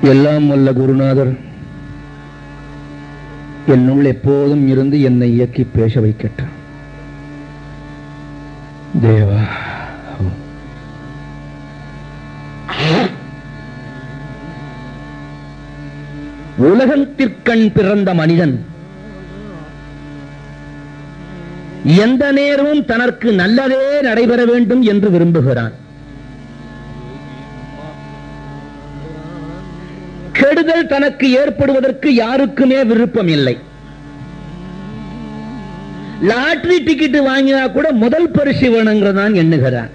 எல்லாம் வல்ல குருநாதர் என்னுள் எப்போதும் இருந்து என்னை இயக்கி பேச வைக்கட்டும் தேவா உலகத்திற்கண் பிறந்த மனிதன் எந்த நேரமும் தனக்கு நல்லதே நடைபெற வேண்டும் என்று விரும்புகிறான் கெடுதல் தனக்கு ஏற்படுவதற்கு யாருக்குமே விருப்பம் இல்லை லாட்டரி டிக்கெட் வாங்கினா கூட முதல் பரிசு வேணுங்கிறதான் எண்ணுகிறான்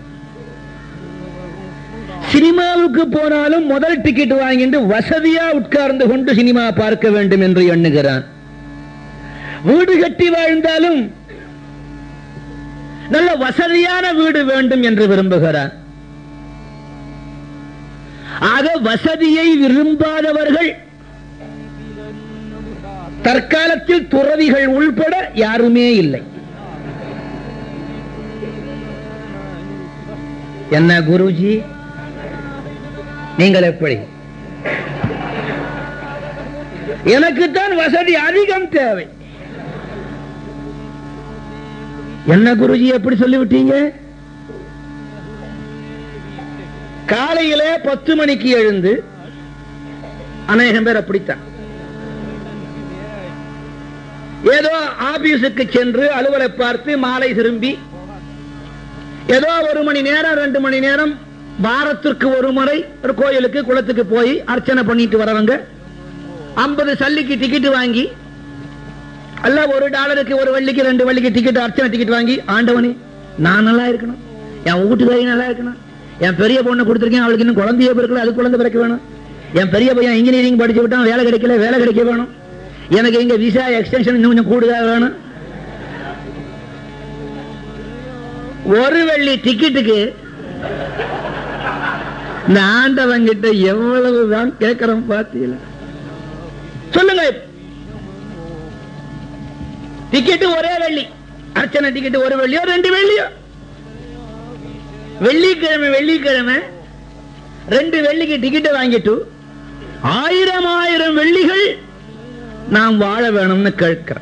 சினிமாவுக்கு போனாலும் முதல் டிக்கெட் வாங்கிட்டு வசதியா உட்கார்ந்து கொண்டு சினிமா பார்க்க வேண்டும் என்று எண்ணுகிறான் வீடு கட்டி வாழ்ந்தாலும் நல்ல வசதியான வீடு வேண்டும் என்று விரும்புகிறான் ஆக வசதியை விரும்பாதவர்கள் தற்காலத்தில் துறவிகள் உள்பட யாருமே இல்லை என்ன குருஜி நீங்கள் எப்படி எனக்குத்தான் வசதி அதிகம் தேவை என்ன குருஜி எப்படி சொல்லிவிட்டீங்க காலையில பத்து மணிக்கு எழுந்து அநேகம் பேர் அப்படித்தான் ஏதோ ஆபீஸுக்கு சென்று அலுவலை பார்த்து மாலை திரும்பி ஏதோ ஒரு மணி நேரம் ரெண்டு மணி நேரம் வாரத்திற்கு ஒரு முறை ஒரு கோயிலுக்கு குளத்துக்கு போய் அர்ச்சனை பண்ணிட்டு வரவங்க ஐம்பது சல்லிக்கு டிக்கெட் வாங்கி அல்ல ஒரு டாலருக்கு ஒரு வள்ளிக்கு ரெண்டு வள்ளிக்கு டிக்கெட் அர்ச்சனை டிக்கெட் வாங்கி ஆண்டவனே நான் நல்லா இருக்கணும் என் வீட்டுக்காரி நல்லா இருக்கணும் என் பெரிய பொண்ணை கொடுத்துருக்கேன் அவளுக்கு இன்னும் குழந்தைய பிறக்கல அது குழந்தை பிறக்க வேணும் என் பெரிய பையன் இன்ஜினியரிங் படிச்சு விட்டான் வேலை கிடைக்கல வேலை கிடைக்க வேணும் எனக்கு இங்க விசா எக்ஸ்டென்ஷன் இன்னும் கொஞ்சம் கூடுதலா வேணும் ஒரு வெள்ளி டிக்கெட்டுக்கு இந்த ஆண்டவன் கிட்ட எவ்வளவு தான் கேட்கிறோம் பாத்தீங்களா சொல்லுங்க டிக்கெட்டு ஒரே வெள்ளி அர்ச்சனை டிக்கெட் ஒரு வெள்ளியோ ரெண்டு வெள்ளியோ வெள்ளிக்கிழமை வெள்ளிக்கிழமை ரெண்டு வெள்ளிக்கு டிக்கெட்டை வாங்கிட்டு ஆயிரம் ஆயிரம் வெள்ளிகள் நாம் வாழ வேணும்னு கேட்கிறோம்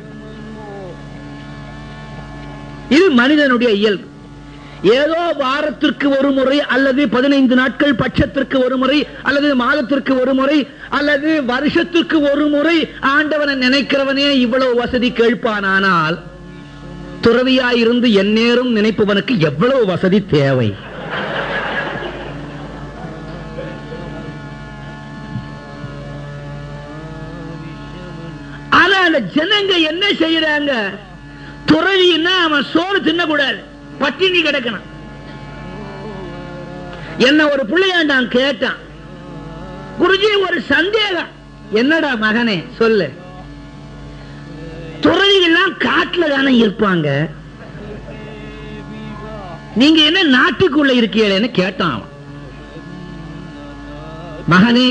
இது மனிதனுடைய இயல்பு ஏதோ வாரத்திற்கு ஒரு முறை அல்லது பதினைந்து நாட்கள் பட்சத்திற்கு ஒரு முறை அல்லது மாதத்திற்கு ஒரு முறை அல்லது வருஷத்திற்கு ஒரு முறை ஆண்டவனை நினைக்கிறவனே இவ்வளவு வசதி கேட்பானானால் துறவியாயிருந்து எந்நேரம் நினைப்பவனுக்கு எவ்வளவு வசதி தேவை ஆனா அந்த ஜனங்க என்ன செய்யறாங்க துறவின்னா அவன் சோறு தின்னக்கூடாது பட்டினி கிடக்கணும் என்ன ஒரு பிள்ளையாண்டான் கேட்டான் குருஜி ஒரு சந்தேகம் என்னடா மகனே சொல்லு துறவிகள்லாம் காட்டுல தானே இருப்பாங்க நீங்க என்ன நாட்டுக்குள்ள இருக்கீங்களேன்னு கேட்டான் அவன் மகனே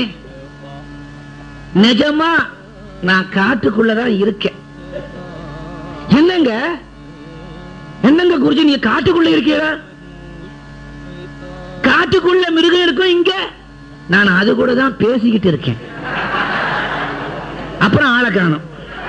நிஜமா நான் காட்டுக்குள்ளதான் இருக்கேன் என்னங்க என்னங்க குருஜி நீங்க காட்டுக்குள்ள இருக்கீங்களா காட்டுக்குள்ள மிருகம் இருக்கும் இங்க நான் அது கூட தான் பேசிக்கிட்டு இருக்கேன் அப்புறம் ஆளை காணும்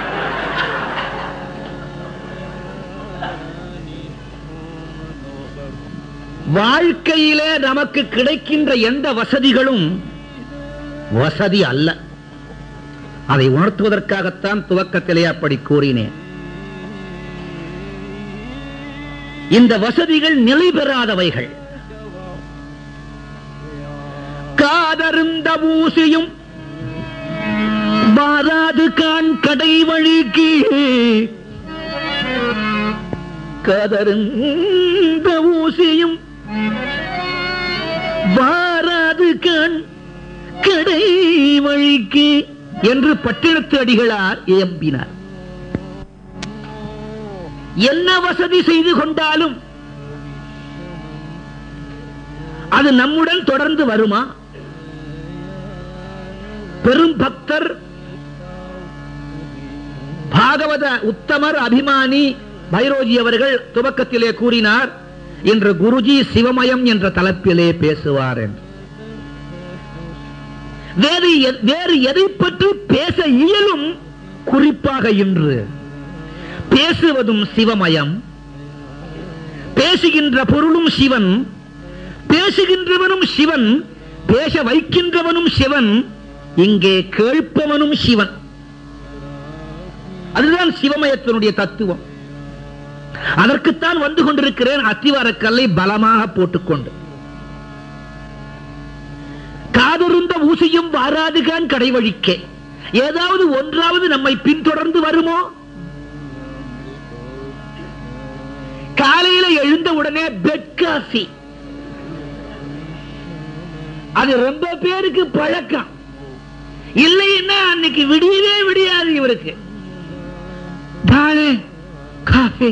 வாழ்க்கையிலே நமக்கு கிடைக்கின்ற எந்த வசதிகளும் வசதி அல்ல அதை உணர்த்துவதற்காகத்தான் துவக்கத்திலே அப்படி கூறினேன் இந்த வசதிகள் நிலை பெறாதவைகள் காதருந்த ஊசியும் வாராது கான் கடை வழிக்கு காதருந்த ஊசியும் வாராது கான் கடை வழிக்கு என்று பட்டினத்து அடிகளார் ஏம்பினார் என்ன வசதி செய்து கொண்டாலும் அது நம்முடன் தொடர்ந்து வருமா பெரும் பக்தர் பாகவத உத்தமர் அபிமானி பைரோஜி அவர்கள் துவக்கத்திலே கூறினார் இன்று குருஜி சிவமயம் என்ற தலைப்பிலே பேசுவார் என்று வேறு எ- வேறு எதை பற்றி பேச இயலும் குறிப்பாக இன்று பேசுவதும் சிவமயம் பேசுகின்ற பொருளும் சிவன் பேசுகின்றவனும் சிவன் பேச வைக்கின்றவனும் சிவன் இங்கே கேட்பவனும் சிவன் அதுதான் சிவமயத்தினுடைய தத்துவம் அதற்குத்தான் வந்து கொண்டிருக்கிறேன் அத்திவாரக்கல்லை பலமாக போட்டுக்கொண்டு காதொருந்த ஊசியும் வாராதுகான் கடைவழிக்க ஏதாவது ஒன்றாவது நம்மை பின்தொடர்ந்து வருமோ காலையில எழுந்த உடனே பெட் காஃபி அது ரொம்ப பேருக்கு பழக்கம் இல்லைன்னா அன்னைக்கு விடியவே விடியாது இவருக்கு தானே காஃபி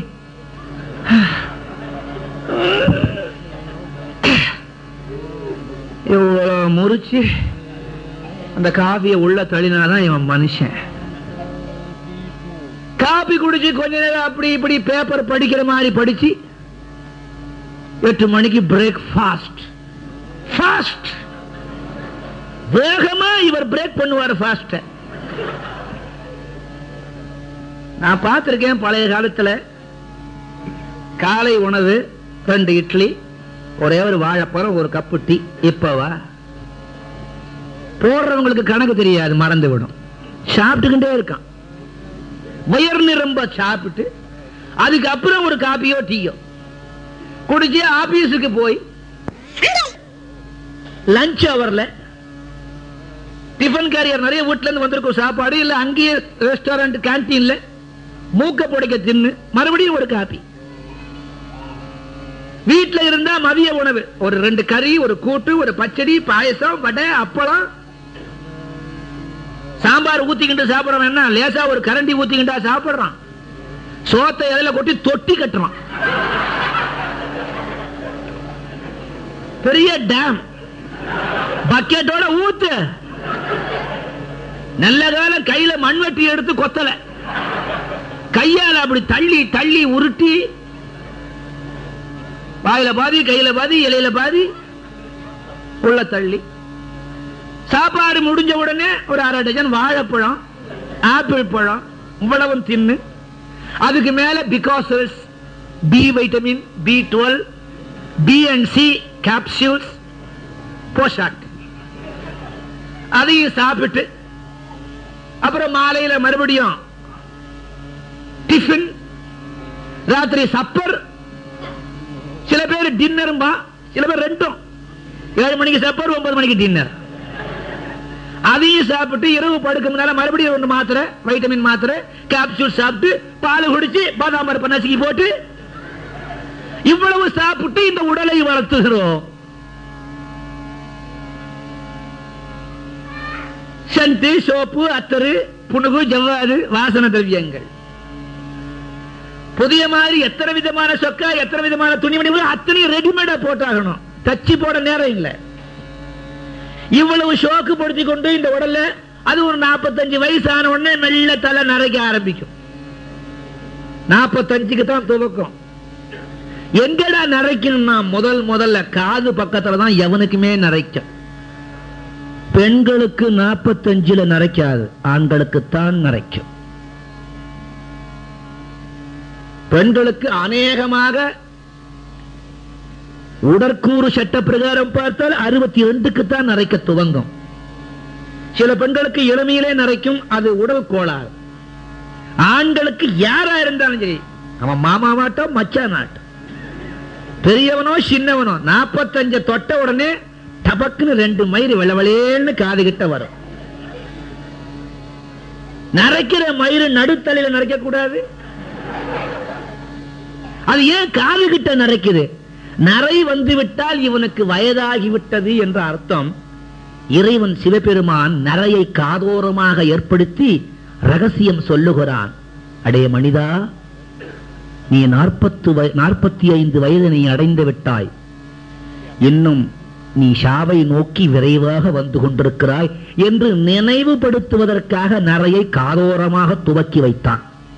இவ்வளவு முறிச்சு அந்த காபியை உள்ள தள்ளினாதான் இவன் மனுஷன் காபி குடிச்சு கொஞ்ச நேரம் அப்படி இப்படி பேப்பர் படிக்கிற மாதிரி படிச்சு எட்டு மணிக்கு பிரேக் ஃபாஸ்ட் ஃபாஸ்ட் வேகமா இவர் பிரேக் பண்ணுவார் ஃபாஸ்ட் நான் பார்த்திருக்கேன் பழைய காலத்துல காலை உணவு ரெண்டு இட்லி ஒரே ஒரு வாழைப்பழம் ஒரு கப்பு டீ இப்பவா போடுறவங்களுக்கு கணக்கு தெரியாது மறந்து விடும் சாப்பிட்டுக்கிட்டே இருக்கான் வயர் நிரம்ப சாப்பிட்டு அதுக்கப்புறம் ஒரு காப்பியோ டீயோ குடிச்சு ஆபீஸுக்கு போய் லஞ்ச் அவர்ல டிஃபன் கேரியர் நிறைய வீட்ல இருந்து வந்திருக்கும் சாப்பாடு இல்ல அங்கேயே ரெஸ்டாரண்ட் கேன்டீன்ல மூக்க புடைக்க தின்னு மறுபடியும் ஒரு காப்பி வீட்ல இருந்தா மதிய உணவு ஒரு ரெண்டு கறி ஒரு கூட்டு ஒரு பச்சடி பாயசம் வடை அப்பளம் சாம்பார் ஊத்திக்கிட்டு சாப்பிடறவன் என்ன லேசா ஒரு கரண்டி ஊத்திக்கிட்டா சாப்பிடுறான் சோத்தை எதில கொட்டி தொட்டி கட்டுறான் பெரிய டேம் பக்கெட்டோட ஊத்து நல்ல காலம் கையில மண்வெட்டி எடுத்து கொத்தல கையால அப்படி தள்ளி தள்ளி உருட்டி வாயில பாதி கையில பாதி இலையில பாதி உள்ள தள்ளி சாப்பாடு முடிஞ்ச உடனே ஒரு அரை டஜன் வாழைப்பழம் ஆப்பிள் பழம் இவ்வளவும் தின்னு அதுக்கு மேல Becosules B vitamin B twelve B and C capsules போஷாக் அதையும் சாப்பிட்டு அப்புறம் மாலையில மறுபடியும் டிஃபன் ராத்திரி சப்பர் சில பேர் டின்னரும்பா சில பேர் ரெண்டும் ஏழு மணிக்கு சப்பர் ஒன்பது மணிக்கு டின்னர் அதையும் சாப்பிட்டு இரவு படுக்க முன்னால மறுபடியும் ஒன்று மாத்திரை வைட்டமின் மாத்திரை கேப்சூல் சாப்பிட்டு பால் குடிச்சு பாதாம் பருப்பு நசுக்கி போட்டு இவ்வளவு சாப்பிட்டு இந்த உடலை வளர்த்துகிறோம் சென்ட் சோப்பு அத்தரு புணுகு ஜவ்வாது வாசன திரவியங்கள் புதிய மாதிரி எத்தனை விதமான சொக்கா எத்தனை விதமான துணிமணிகள் அத்தனையும் ரெடிமேடா போட்டாகணும் தச்சு போட நேரம் இல்லை இவ்வளவு ஷோக்கு படுத்தி கொண்டு இந்த உடல்ல அது ஒரு நாற்பத்தஞ்சு வயசு ஆன உடனே மெல்ல தலை நரைக்க ஆரம்பிக்கும் நாற்பத்தஞ்சுக்கு தான் துவக்கம் எங்கடா நரைக்கணும்னா முதல் முதல்ல காது பக்கத்துல தான் எவனுக்குமே நரைக்கும் பெண்களுக்கு நாற்பத்தஞ்சுல நரைக்காது ஆண்களுக்கு தான் நரைக்கும் பெண்களுக்கு அநேகமாக உடற்கூறு சட்ட பிரகாரம் பார்த்தால் அறுபத்தி ரெண்டுக்கு தான் நரைக்க துவங்கும் சில பெண்களுக்கு இளமையிலே நரைக்கும் அது உடல் கோளாறு ஆண்களுக்கு யாரா இருந்தாலும் சரி அவன் மாமாவாட்டம் மச்சானாட்டம் பெரியவனோ சின்னவனோ நாற்பத்தஞ்ச தொட்ட உடனே டபக்குன்னு ரெண்டு மயிறு வெளவளேன்னு காது கிட்ட வரும் நரைக்கிற மயிறு நடுத்தலையில நரைக்க கூடாது அது ஏன் காது கிட்ட நரைக்குது நரை வந்து விட்டால் இவனுக்கு வயதாகி விட்டது என்ற அர்த்தம் இறைவன் சிவபெருமான் நரையை காதோரமாக ஏற்படுத்தி ரகசியம் சொல்லுகிறான் அடே மனிதா நீ நாற்பத்து நாற்பத்தி ஐந்து வயது நீ அடைந்து விட்டாய் இன்னும் நீ ஷாவை நோக்கி விரைவாக வந்து கொண்டிருக்கிறாய் என்று நினைவுபடுத்துவதற்காக நரையை காதோரமாக துவக்கி வைத்தான்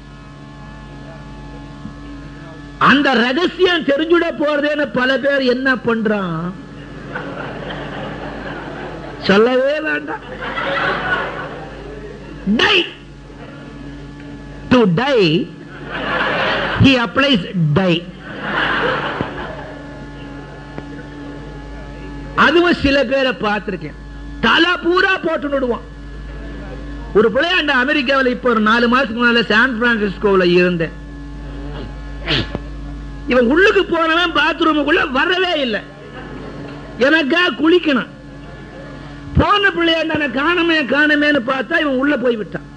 அந்த ரகசியம் தெரிஞ்சுட போறதேன்னு பல பேர் என்ன பண்றான் சொல்லவே வேண்டாம் dye to dye he applies dye அதுவும் சில பேரை பார்த்திருக்கேன் தலை பூரா போட்டு விடுவான் ஒரு பிள்ளையாண்ட அமெரிக்காவில் இப்ப ஒரு நாலு மாசத்துக்கு முன்னால சான் பிரான்சிஸ்கோவில் இருந்தேன் இவன் உள்ளுக்கு போனவன் பாத்ரூமுக்குள்ள வரவே இல்லை எனக்கா குளிக்கணும் போன பிள்ளையாண்ட காணமே காணமேன்னு பார்த்தா இவன் உள்ள போய் விட்டான்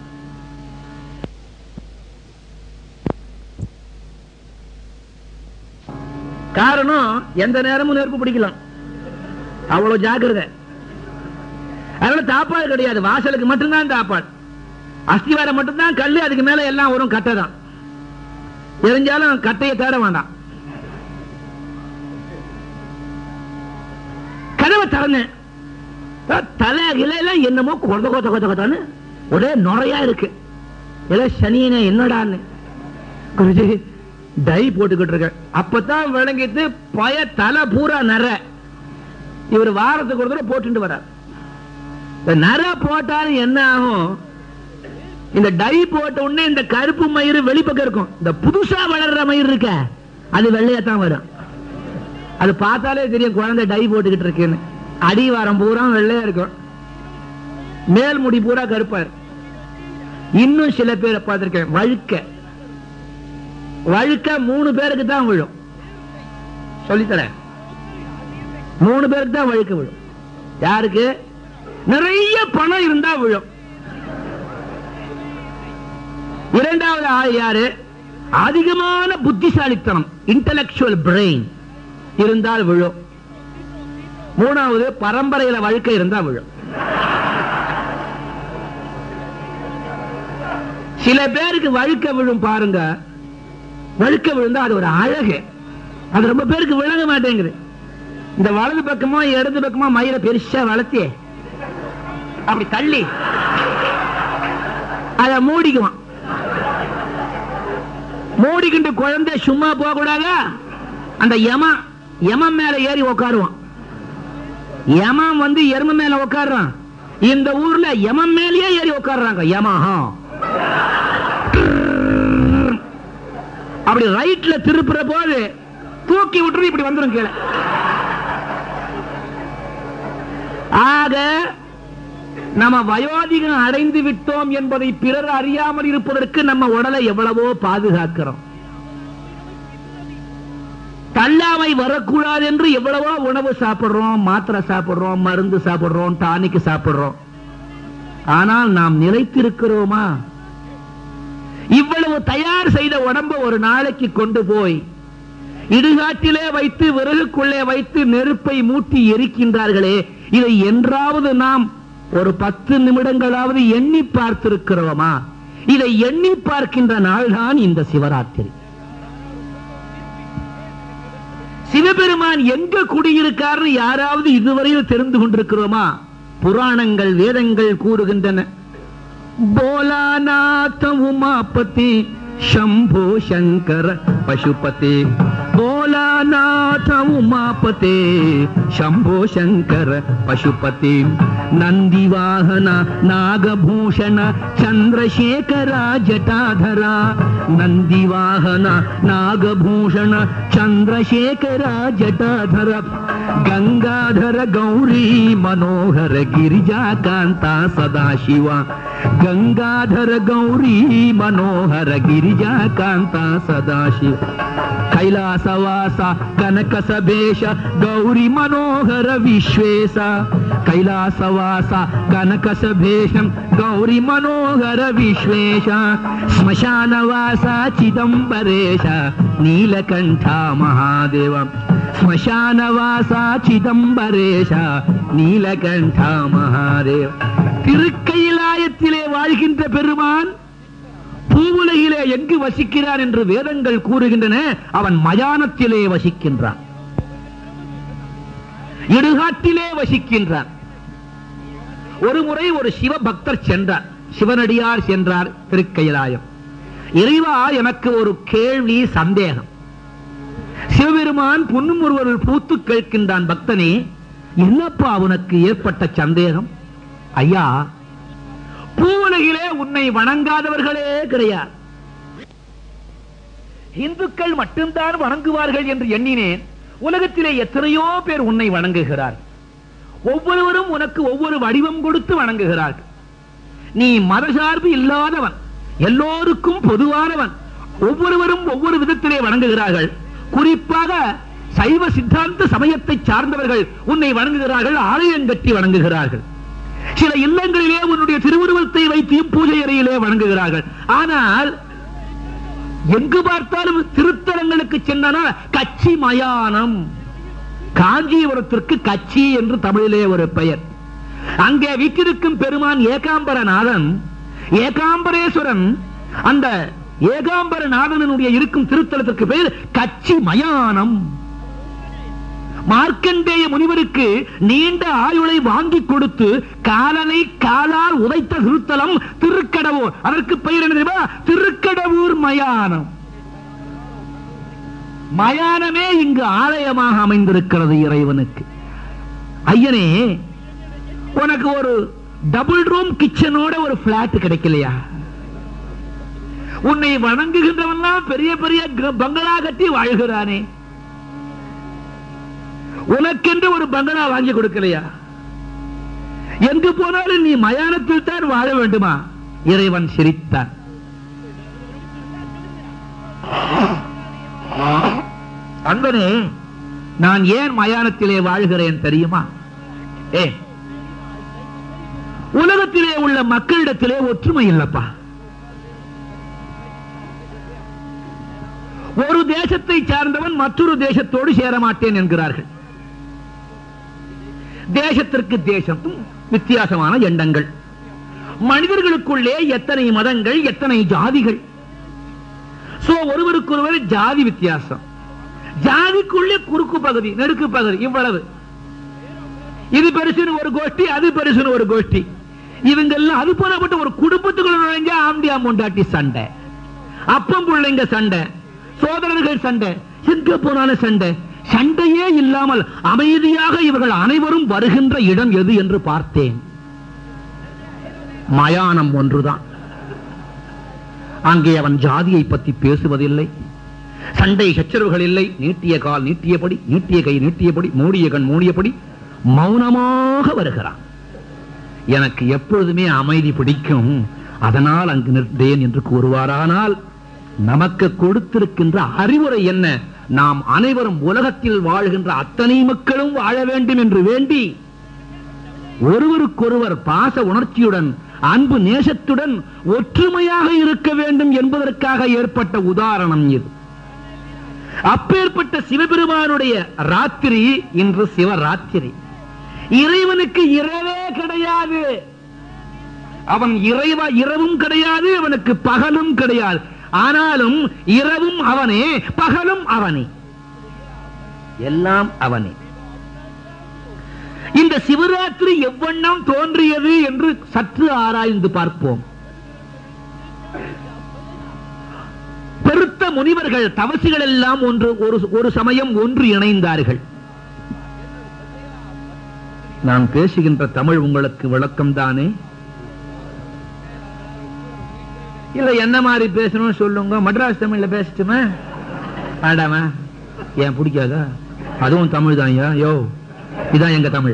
காரணம் எந்த நேரமும் நெருப்பு பிடிக்கலாம் அவ்வளவு ஜாக்கிரதை அதனால தாப்பாடு கிடையாது வாசலுக்கு மட்டும்தான் தாப்பாடு அஸ்திவாரம் மட்டும்தான் கல்லு அதுக்கு மேல எல்லாம் வரும் கட்டை தான் எரிஞ்சாலும் கட்டையை தேட வேண்டாம் கதவை திறந்தேன் தலை எல்லாம் என்னமோ கொத கொத கொத கொதான்னு ஒரே நுறையா இருக்கு எல்லாம் சனியனே என்னடான்னு குருஜி டை போட்டுக்கிட்டு இருக்க அப்பதான் விளங்கிட்டு பய தலை பூரா நர இவர் வாரத்துக்கு ஒரு தடவை போட்டுட்டு வர்றார் இந்த நர போட்டாலும் என்ன ஆகும் இந்த டை போட்ட உடனே இந்த கருப்பு மயிறு வெளிப்பக்கம் இருக்கும் இந்த புதுசா வளர்ற மயிர் இருக்க அது வெள்ளையாத்தான் வரும் அது பார்த்தாலே தெரியும் குழந்தை டை போட்டுக்கிட்டு இருக்குன்னு அடிவாரம் பூரா வெள்ளையா இருக்கும் மேல் முடி பூரா கருப்பா இருக்கும் இன்னும் சில பேரை பார்த்திருக்கேன் வழுக்க வழுக்க மூணு பேருக்கு தான் விழும் சொல்லித்தரேன் மூணு பேருக்கு தான் வழுக்க விழும் யாருக்கு நிறைய பணம் இருந்தா விழும் இரண்டாவது ஆள் யாரு அதிகமான புத்திசாலித்தனம் இன்டலெக்சுவல் பிரெயின் இருந்தால் விழும் மூணாவது பரம்பரையில வழுக்க இருந்தா விழும் சில பேருக்கு வழுக்க விழும் பாருங்க வழுக்க விழுந்தா அது ஒரு அழகு அது ரொம்ப பேருக்கு விளங்க மாட்டேங்குது இந்த வலது பக்கமோ இடது பக்கமோ மயில பெருசா வளர்த்தி அப்படி தள்ளி அத மூடிக்குவான் மூடிக்கிட்டு குழந்தை சும்மா போக கூடாது அந்த யமா யமன் மேல ஏறி உட்காருவான் யமன் வந்து எரும மேல உட்காருறான் இந்த ஊர்ல யமன் மேலேயே ஏறி உட்காருறாங்க யமஹா அப்படி ரைட்ல திருப்புற போது தூக்கி விட்டு இப்படி வந்துடும் கீழே ஆக நம்ம வயோதிகம் அடைந்து விட்டோம் என்பதை பிறர் அறியாமல் இருப்பதற்கு நம்ம உடலை எவ்வளவோ பாதுகாக்கிறோம் தள்ளாமை வரக்கூடாது என்று எவ்வளவோ உணவு சாப்பிடுறோம் மாத்திரை சாப்பிடுறோம் மருந்து சாப்பிடுறோம் டானிக் சாப்பிடுறோம் ஆனால் நாம் நிலைத்திருக்கிறோமா இவ்வளவு தயார் செய்த உடம்பு ஒரு நாளைக்கு கொண்டு போய் இடுகாட்டிலே வைத்து விறகுக்குள்ளே வைத்து நெருப்பை மூட்டி எரிக்கின்றார்களே இதை என்றாவது நாம் ஒரு பத்து நிமிடங்களாவது எண்ணி பார்த்திருக்கிறோமா இதை எண்ணி பார்க்கின்ற நாள்தான் இந்த சிவராத்திரி சிவபெருமான் எங்க குடியிருக்காருன்னு யாராவது இதுவரையில் தெரிந்து கொண்டிருக்கிறோமா புராணங்கள் வேதங்கள் கூறுகின்றன போலாநாத உமாபதி शंभो शंकर पशुपते भोलानाथ उमापते शंभो शंकर पशुपते नंदीवाहन नागभूषण चंद्रशेखरा जटाधरा नंदीवाहन नागभूषण चंद्रशेखरा जटाधर गंगाधर गौरी मनोहर गिरिजाकांता सदाशिवा गंगाधर गौरी मनोहर गिरिजाकांता सदाशिव कैलासवास कनक सभेश गौरी मनोहर विश्वेश कैलासवास कनक सभेश गौरी मनोहर विश्वेश श्मशानवास चिदंबरेश नीलकंठ महादेव ஸ்மசானவாச சிதம்பரேஷ நீலகண்ட மகாதேவ் திருக்கையிலாயத்திலே வாழ்கின்ற பெருமான் பூவுலகிலே எங்கு வசிக்கிறான் என்று வேதங்கள் கூறுகின்றன அவன் மயானத்திலே வசிக்கின்றான் இடுகாட்டிலே வசிக்கின்றான் ஒரு முறை ஒரு சிவ பக்தர் சென்றார் சிவனடியார் சென்றார் திருக்கையிலாயம் இறைவா எனக்கு ஒரு கேள்வி சந்தேகம் சிவபெருமான் பொன்னும் ஒருவருள் பூத்து கேட்கின்றான் பக்தனே என்னப்பா உனக்கு ஏற்பட்ட சந்தேகம் ஐயா பூவுலகிலே உன்னை வணங்காதவர்களே கிடையாது இந்துக்கள் மட்டும்தான் வணங்குவார்கள் என்று எண்ணினேன் உலகத்திலே எத்தனையோ பேர் உன்னை வணங்குகிறார் ஒவ்வொருவரும் உனக்கு ஒவ்வொரு வடிவம் கொடுத்து வணங்குகிறார்கள் நீ மதசார்பு இல்லாதவன் எல்லோருக்கும் பொதுவானவன் ஒவ்வொருவரும் ஒவ்வொரு விதத்திலே வணங்குகிறார்கள் குறிப்பாக சைவ சித்தாந்த சமயத்தை சார்ந்தவர்கள் உன்னை வணங்குகிறார்கள் ஆலயம் கட்டி வணங்குகிறார்கள் சில இல்லங்களிலே உன்னுடைய திருவுருவத்தை வைத்தியும் பூஜை அறையிலே வணங்குகிறார்கள் ஆனால் எங்கு பார்த்தாலும் திருத்தலங்களுக்கு சென்றால் கட்சி மயானம் காஞ்சிபுரத்திற்கு கட்சி என்று தமிழிலே ஒரு பெயர் அங்கே வீட்டிருக்கும் பெருமான் ஏகாம்பரநாதன் ஏகாம்பரேஸ்வரன் அந்த ஏகாம்பரநாதனுடைய இருக்கும் திருத்தலத்திற்கு பெயர் கட்சி மயானம் மார்க்கண்டேய முனிவருக்கு நீண்ட ஆயுளை வாங்கி கொடுத்து காலனை காலால் உதைத்த திருத்தலம் திருக்கடவூர் அதற்கு பெயர் என்ன தெரியுமா திருக்கடவூர் மயானம் மயானமே இங்கு ஆலயமாக அமைந்திருக்கிறது இறைவனுக்கு ஐயனே உனக்கு ஒரு டபுள் ரூம் கிச்சனோட ஒரு பிளாட் கிடைக்கலையா உன்னை வணங்குகின்றவன் பெரிய பெரிய க- பங்களா கட்டி வாழ்கிறானே உனக்கென்று ஒரு பங்களா வாங்கி கொடுக்கலையா எங்கு போனாலும் நீ மயானத்தில் தான் வாழ வேண்டுமா இறைவன் சிரித்தான் அன்பனே நான் ஏன் மயானத்திலே வாழ்கிறேன் தெரியுமா ஏ உலகத்திலே உள்ள மக்களிடத்திலே ஒற்றுமை இல்லப்பா ஒரு தேசத்தை சார்ந்தவன் மற்றொரு தேசத்தோடு சேர மாட்டேன் என்கிறார்கள் தேசத்திற்கு தேசத்தும் வித்தியாசமான எண்ணங்கள் மனிதர்களுக்குள்ளே எத்தனை மதங்கள் எத்தனை ஜாதிகள் சோ ஒருவருக்கொருவர் ஜாதி வித்தியாசம் ஜாதிக்குள்ளே குறுக்கு பகுதி நெடுக்கு பகுதி இவ்வளவு இது பெருசுன்னு ஒரு கோஷ்டி அது பெருசுன்னு ஒரு கோஷ்டி இவங்க எல்லாம் அது போனப்பட்ட ஒரு குடும்பத்துக்குள்ள நுழைஞ்சா ஆம்படி அம்மொண்டாட்டி சண்டை அப்பம் பிள்ளைங்க சண்டை சோதரர்கள் சண்டை எங்க போனாலும் சண்டை சண்டையே இல்லாமல் அமைதியாக இவர்கள் அனைவரும் வருகின்ற இடம் எது என்று பார்த்தேன் மயானம் ஒன்றுதான் அங்கே அவன் ஜாதியை பற்றி பேசுவதில்லை சண்டை சச்சரவுகள் இல்லை நீட்டிய கால் நீட்டியபடி நீட்டிய கை நீட்டியபடி மூடிய கண் மூடியபடி மௌனமாக வருகிறான் எனக்கு எப்பொழுதுமே அமைதி பிடிக்கும் அதனால் அங்கு நின்றேன் என்று கூறுவாரானால் நமக்கு கொடுத்திருக்கின்ற அறிவுரை என்ன நாம் அனைவரும் உலகத்தில் வாழ்கின்ற அத்தனை மக்களும் வாழ வேண்டும் என்று வேண்டி ஒருவருக்கொருவர் பாச உணர்ச்சியுடன் அன்பு நேசத்துடன் ஒற்றுமையாக இருக்க வேண்டும் என்பதற்காக ஏற்பட்ட உதாரணம் இது அப்பேற்பட்ட சிவபெருமானுடைய ராத்திரி இன்று சிவராத்திரி இறைவனுக்கு இரவே கிடையாது அவன் இறைவ இரவும் கிடையாது அவனுக்கு பகலும் கிடையாது ஆனாலும் இரவும் அவனே பகலும் அவனே எல்லாம் அவனே இந்த சிவராத்திரி எவ்வண்ணம் தோன்றியது என்று சற்று ஆராய்ந்து பார்ப்போம் பெருத்த முனிவர்கள் தவசிகள் எல்லாம் ஒன்று ஒரு ஒரு சமயம் ஒன்று இணைந்தார்கள் நான் பேசுகின்ற தமிழ் உங்களுக்கு விளக்கம் தானே இல்ல என்ன மாதிரி பேசணும்னு சொல்லுங்க மட்ராஸ் தமிழ்ல பேசட்டுமா வேண்டாமா ஏன் பிடிக்காதா அதுவும் தமிழ் தான் யோ இதான் எங்க தமிழ்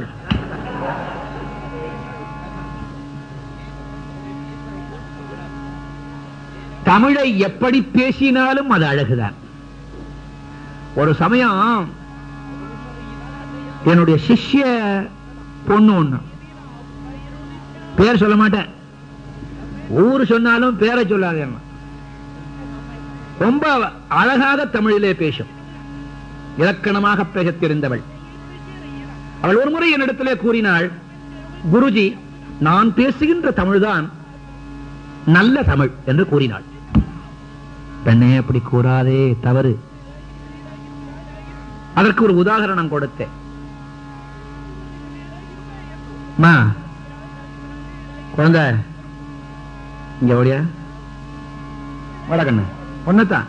தமிழை எப்படி பேசினாலும் அது அழகுதான் ஒரு சமயம் என்னுடைய சிஷ்ய பொண்ணு ஒண்ணு பேர் சொல்ல மாட்டேன் ஊர் சொன்னாலும் பேரை சொல்லாத என்ன ரொம்ப அழகாக தமிழிலே பேசும் இலக்கணமாக பேசத் தெரிந்தவள் அவள் ஒரு முறை என்னிடத்திலே கூறினாள் குருஜி நான் பேசுகின்ற தமிழ்தான் நல்ல தமிழ் என்று கூறினாள் பெண்ணே அப்படி கூறாதே தவறு அதற்கு ஒரு உதாரணம் கொடுத்தேன் மா குழந்தை இங்க ஓடியா வடக்கண்ணு ஒன்னதான்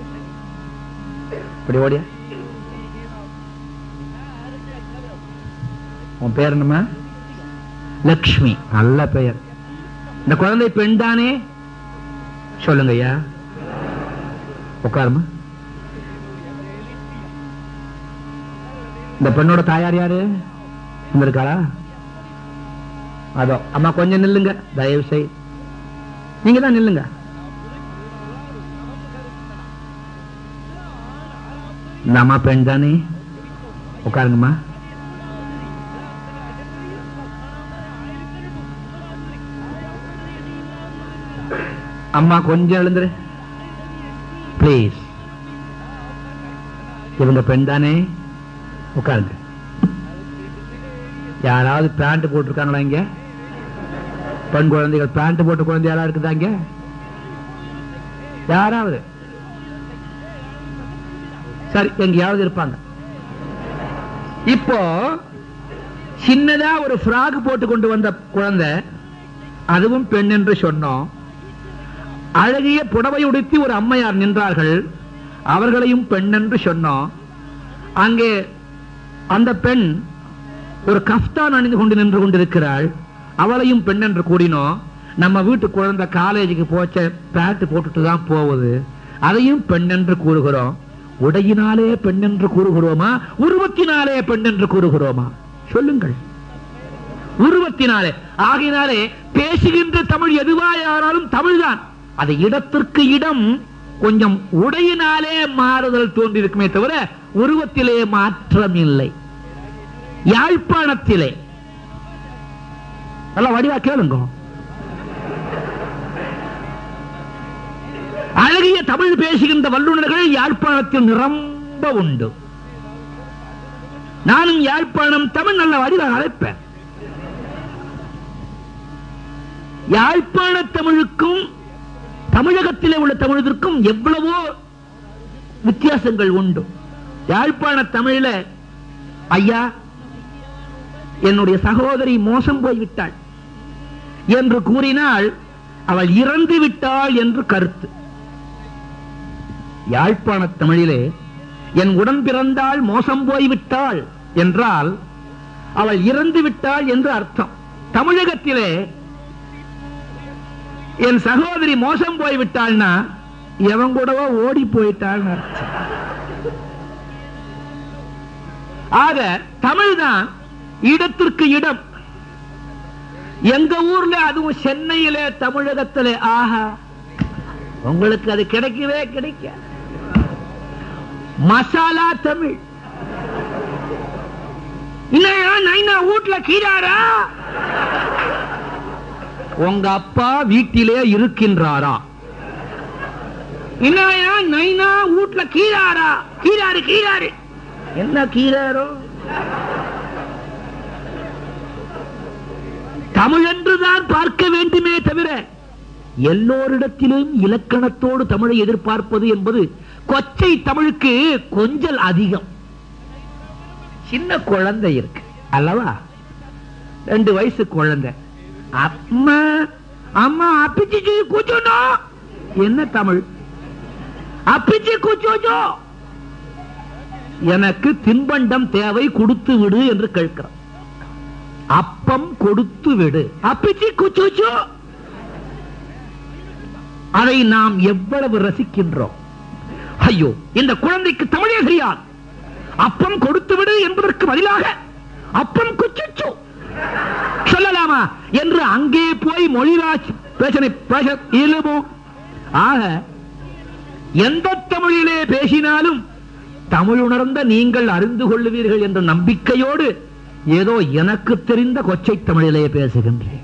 இப்படி ஓடியா உன் பேர் என்னம்மா லக்ஷ்மி நல்ல பெயர் இந்த குழந்தை பெண் தானே சொல்லுங்க ஐயா உட்காருமா இந்த பெண்ணோட தாயார் யாரு இருக்காளா அதோ அம்மா கொஞ்சம் நில்லுங்க தயவு செய் நீங்க தான் நில்லுங்க இந்த அம்மா பெண் தானே உட்காருங்கம்மா அம்மா கொஞ்சம் எழுந்துரு ப்ளீஸ் இவங்க பெண் தானே உட்காருங்க யாராவது பேண்ட் போட்டிருக்காங்களா இங்க பெண் குழந்தைகள் பேண்ட் போட்ட குழந்தை யாராவது இருக்குதா இங்க யாராவது சரி எங்கேயாவது இருப்பாங்க இப்போ சின்னதா ஒரு ஃப்ராக் போட்டு கொண்டு வந்த குழந்தை அதுவும் பெண் என்று சொன்னோம் அழகிய புடவை உடுத்தி ஒரு அம்மையார் நின்றார்கள் அவர்களையும் பெண் என்று சொன்னோம் அங்கே அந்த பெண் ஒரு கஃப்தான் அணிந்து கொண்டு நின்று கொண்டிருக்கிறாள் அவளையும் பெண் என்று கூறினோம் நம்ம வீட்டு குழந்தை காலேஜுக்கு போச்ச பேண்ட் போட்டுட்டு தான் போகுது அதையும் பெண் என்று கூறுகிறோம் உடையினாலே பெண் என்று கூறுகிறோமா உருவத்தினாலே பெண் என்று கூறுகிறோமா சொல்லுங்கள் உருவத்தினாலே ஆகினாலே பேசுகின்ற தமிழ் எதுவாயானாலும் தமிழ்தான் அது இடத்திற்கு இடம் கொஞ்சம் உடையினாலே மாறுதல் தோன்றிருக்குமே தவிர உருவத்திலே மாற்றம் இல்லை யாழ்ப்பாணத்திலே நல்லா வடிவா கேளுங்க அழகிய தமிழ் பேசுகின்ற வல்லுநர்கள் யாழ்ப்பாணத்தில் நிரம்ப உண்டு நானும் யாழ்ப்பாணம் தமிழ் நல்ல வடிவாக அழைப்பேன் யாழ்ப்பாண தமிழுக்கும் தமிழகத்திலே உள்ள தமிழத்திற்கும் எவ்வளவோ வித்தியாசங்கள் உண்டு யாழ்ப்பாண தமிழில ஐயா என்னுடைய சகோதரி மோசம் போய்விட்டாள் என்று கூறினால் அவள் இறந்து விட்டாள் என்று கருத்து யாழ்ப்பாண தமிழிலே என் உடன் பிறந்தாள் மோசம் போய்விட்டாள் என்றால் அவள் இறந்து விட்டாள் என்று அர்த்தம் தமிழகத்திலே என் சகோதரி மோசம் போய்விட்டாள்னா எவன் கூடவோ ஓடி போயிட்டாள்னு அர்த்தம் ஆக தமிழ்தான் இடத்திற்கு இடம் எங்க ஊர்ல அதுவும் சென்னையிலே தமிழகத்திலே ஆஹா உங்களுக்கு அது கிடைக்கவே கிடைக்க மசாலா தமிழ் இல்லையா நைனா வீட்டுல கீழாரா உங்க அப்பா வீட்டிலே இருக்கின்றாரா இல்லையா நைனா வீட்டுல கீழாரா கீழாரு கீழாரு என்ன கீழாரோ தமிழ் என்றுதான் பார்க்க வேண்டுமே தவிர எல்லோரிடத்திலும் இலக்கணத்தோடு தமிழை எதிர்பார்ப்பது என்பது கொச்சை தமிழுக்கு கொஞ்சல் அதிகம் சின்ன குழந்தை இருக்கு அல்லவா ரெண்டு வயசு குழந்தை அம்மா அம்மா அப்பிச்சு கூச்சணும் என்ன தமிழ் அப்பிச்சு கூச்சோச்சோ எனக்கு தின்பண்டம் தேவை கொடுத்து விடு என்று கேட்கிறான் அப்பம் கொடுத்து விடு அப்பிச்சு குச்சோச்சோ அதை நாம் எவ்வளவு ரசிக்கின்றோம் ஐயோ இந்த குழந்தைக்கு தமிழே தெரியாது அப்பம் கொடுத்து விடு என்பதற்கு பதிலாக அப்பம் குச்சிச்சோ சொல்லலாமா என்று அங்கே போய் மொழிராஜ் பேசனை பேச இயலுமோ ஆக எந்த தமிழிலே பேசினாலும் தமிழ் உணர்ந்த நீங்கள் அறிந்து கொள்ளுவீர்கள் என்ற நம்பிக்கையோடு ஏதோ எனக்கு தெரிந்த கொச்சை தமிழிலே பேசுகின்றேன்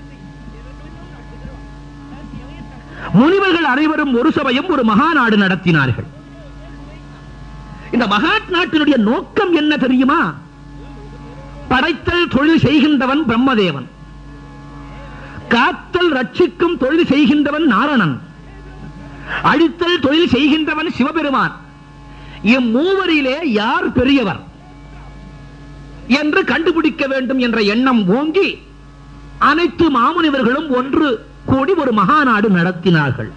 முனிவர்கள் அனைவரும் ஒரு சமயம் ஒரு மகாநாடு நடத்தினார்கள் இந்த மகாட் நாட்டினுடைய நோக்கம் என்ன தெரியுமா படைத்தல் தொழில் செய்கின்றவன் பிரம்மதேவன் காத்தல் ரட்சிக்கும் தொழில் செய்கின்றவன் நாரணன் அழித்தல் தொழில் செய்கின்றவன் சிவபெருமான் இம்மூவரிலே யார் பெரியவர் என்று கண்டுபிடிக்க வேண்டும் என்ற எண்ணம் ஓங்கி அனைத்து மாமுனிவர்களும் ஒன்று கூடி ஒரு மகாநாடு நடத்தினார்கள்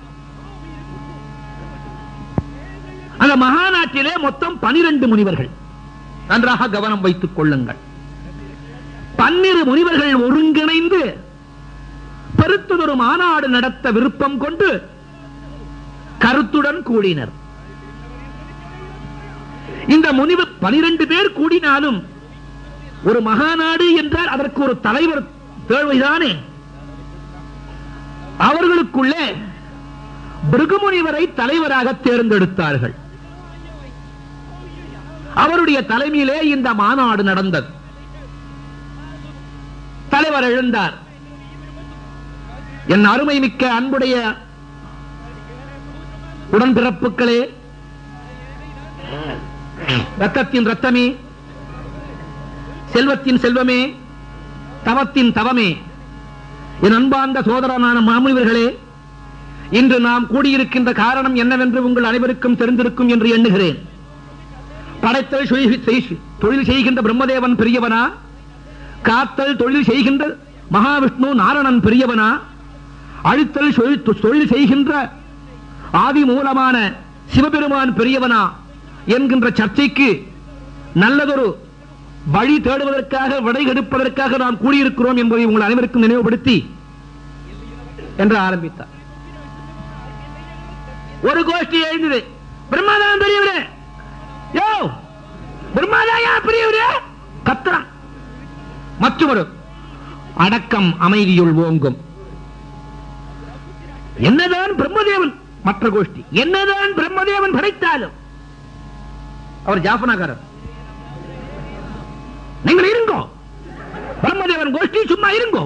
அந்த மகாநாட்டிலே மொத்தம் பனிரெண்டு முனிவர்கள் நன்றாக கவனம் வைத்துக் கொள்ளுங்கள் பன்னிரு முனிவர்கள் ஒருங்கிணைந்து பெருத்ததொரு மாநாடு நடத்த விருப்பம் கொண்டு கருத்துடன் கூடினர் இந்த முனிவர் பனிரெண்டு பேர் கூடினாலும் ஒரு மகாநாடு என்றால் அதற்கு ஒரு தலைவர் தேவைதானே அவர்களுக்குள்ளே பிருகுமுனிவரை தலைவராக தேர்ந்தெடுத்தார்கள் அவருடைய தலைமையிலே இந்த மாநாடு நடந்தது தலைவர் எழுந்தார் என் அருமை மிக்க அன்புடைய உடன்பிறப்புகளே ரத்தத்தின் ரத்தமே செல்வத்தின் செல்வமே தவத்தின் தவமே என் அன்பார்ந்த சோதரனான மாமுனிவர்களே இன்று நாம் கூடியிருக்கின்ற காரணம் என்னவென்று உங்கள் அனைவருக்கும் தெரிந்திருக்கும் என்று எண்ணுகிறேன் படைத்தல் சுய- செய்- தொழில் செய்கின்ற பிரம்மதேவன் பெரியவனா காத்தல் தொழில் செய்கின்ற மகாவிஷ்ணு நாரணன் பெரியவனா அழித்தல் சொல்- தொழில் செய்கின்ற ஆதி மூலமான சிவபெருமான் பெரியவனா என்கின்ற சர்ச்சைக்கு நல்லதொரு வழி தேடுவதற்காக விடை கெடுப்பதற்காக நாம் கூடியிருக்கிறோம் என்பதை உங்கள் அனைவருக்கும் நினைவுபடுத்தி என்று ஆரம்பித்தார் ஒரு கோஷ்டி எழுந்தது பிரம்மாதான் பெரியவரே யோ பிரம்மாதாயா பெரியவரே கத்துறான் மற்றொரு அடக்கம் அமைதியுள் ஓங்கும் என்னதான் பிரம்மதேவன் மற்ற கோஷ்டி என்னதான் பிரம்மதேவன் படைத்தாலும் அவர் ஜாஃபனாகாரர் நீங்கள் இருங்கோ பிரம்மதேவன் கோஷ்டி சும்மா இருங்கோ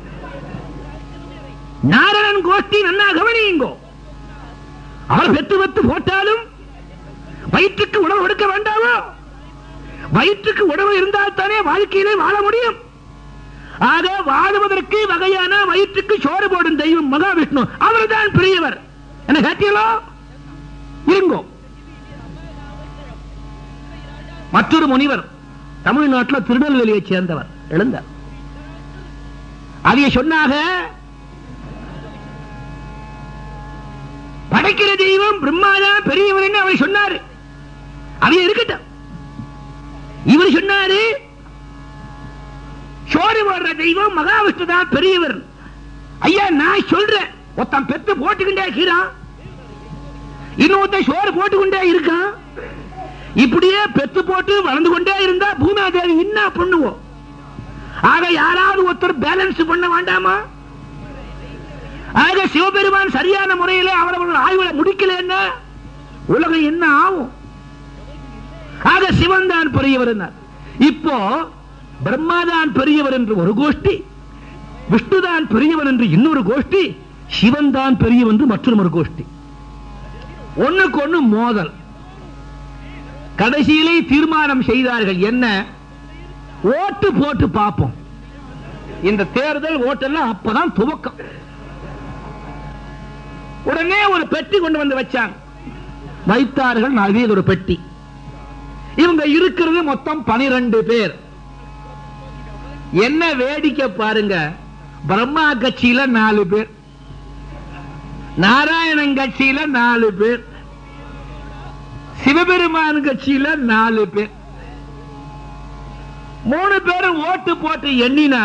நாரணன் கோஷ்டி நன்னா கவனியுங்கோ அவர் வெத்து வெத்து போட்டாலும் வயிற்றுக்கு உணவு கொடுக்க வேண்டாமோ வயிற்றுக்கு உணவு இருந்தால் தானே வாழ்க்கையிலே வாழ முடியும் ஆக வாழுவதற்கு வகையான வயிற்றுக்கு சோறு போடும் தெய்வம் மகாவிஷ்ணு அவர்தான் பெரியவர் என்ன கேட்டீங்களோ இருங்கோ மற்றொரு முனிவர் தமிழ்நாட்டில் திருநெல்வேலியைச் சேர்ந்தவர் எழுந்தார் அதை சொன்னாக படைக்கிற தெய்வம் பிரம்மாதான் பெரியவர் அவர் சொன்னாரு அது இருக்கட்டும் இவர் சொன்னாரு சோறு போடுற தெய்வம் மகாவிஷ்ணு தான் பெரியவர் ஐயா நான் சொல்றேன் ஒருத்தன் பெத்து போட்டுக்கிட்டே இருக்கிறான் இன்னொருத்தன் சோறு போட்டுக்கொண்டே இருக்கான் இப்படியே பெத்து போட்டு வளர்ந்து கொண்டே இருந்தா பூமாதேவி என்ன பண்ணுவோம் ஆக யாராவது ஒருத்தர் பேலன்ஸ் பண்ண வேண்டாமா ஆக சிவபெருமான் சரியான முறையிலே அவரவர்கள் ஆய்வுல முடிக்கல என்ன உலகம் என்ன ஆகும் ஆக சிவன் தான் பெரியவர் என்றார். இப்போ பிரம்மாதான் பெரியவர் என்று ஒரு கோஷ்டி விஷ்ணுதான் பெரியவன் என்று இன்னொரு கோஷ்டி சிவன் தான் பெரியவன் என்று மற்றொரு கோஷ்டி ஒண்ணுக்கு ஒண்ணு மோதல் கடைசியிலே தீர்மானம் செய்தார்கள் என்ன ஓட்டு போட்டு பார்ப்போம் இந்த தேர்தல் ஓட்டெல்லாம் அப்பதான் துவக்கம் உடனே ஒரு பெட்டி கொண்டு வந்து வச்சாங்க வைத்தார்கள் நவீன ஒரு பெட்டி இவங்க இருக்கிறது மொத்தம் பனிரெண்டு பேர் என்ன வேடிக்கை பாருங்க பிரம்மா கட்சியில நாலு பேர் நாராயணன் கட்சியில நாலு பேர் சிவபெருமான் கட்சியில நாலு பேர் மூணு பேரும் ஓட்டு போட்டு எண்ணினா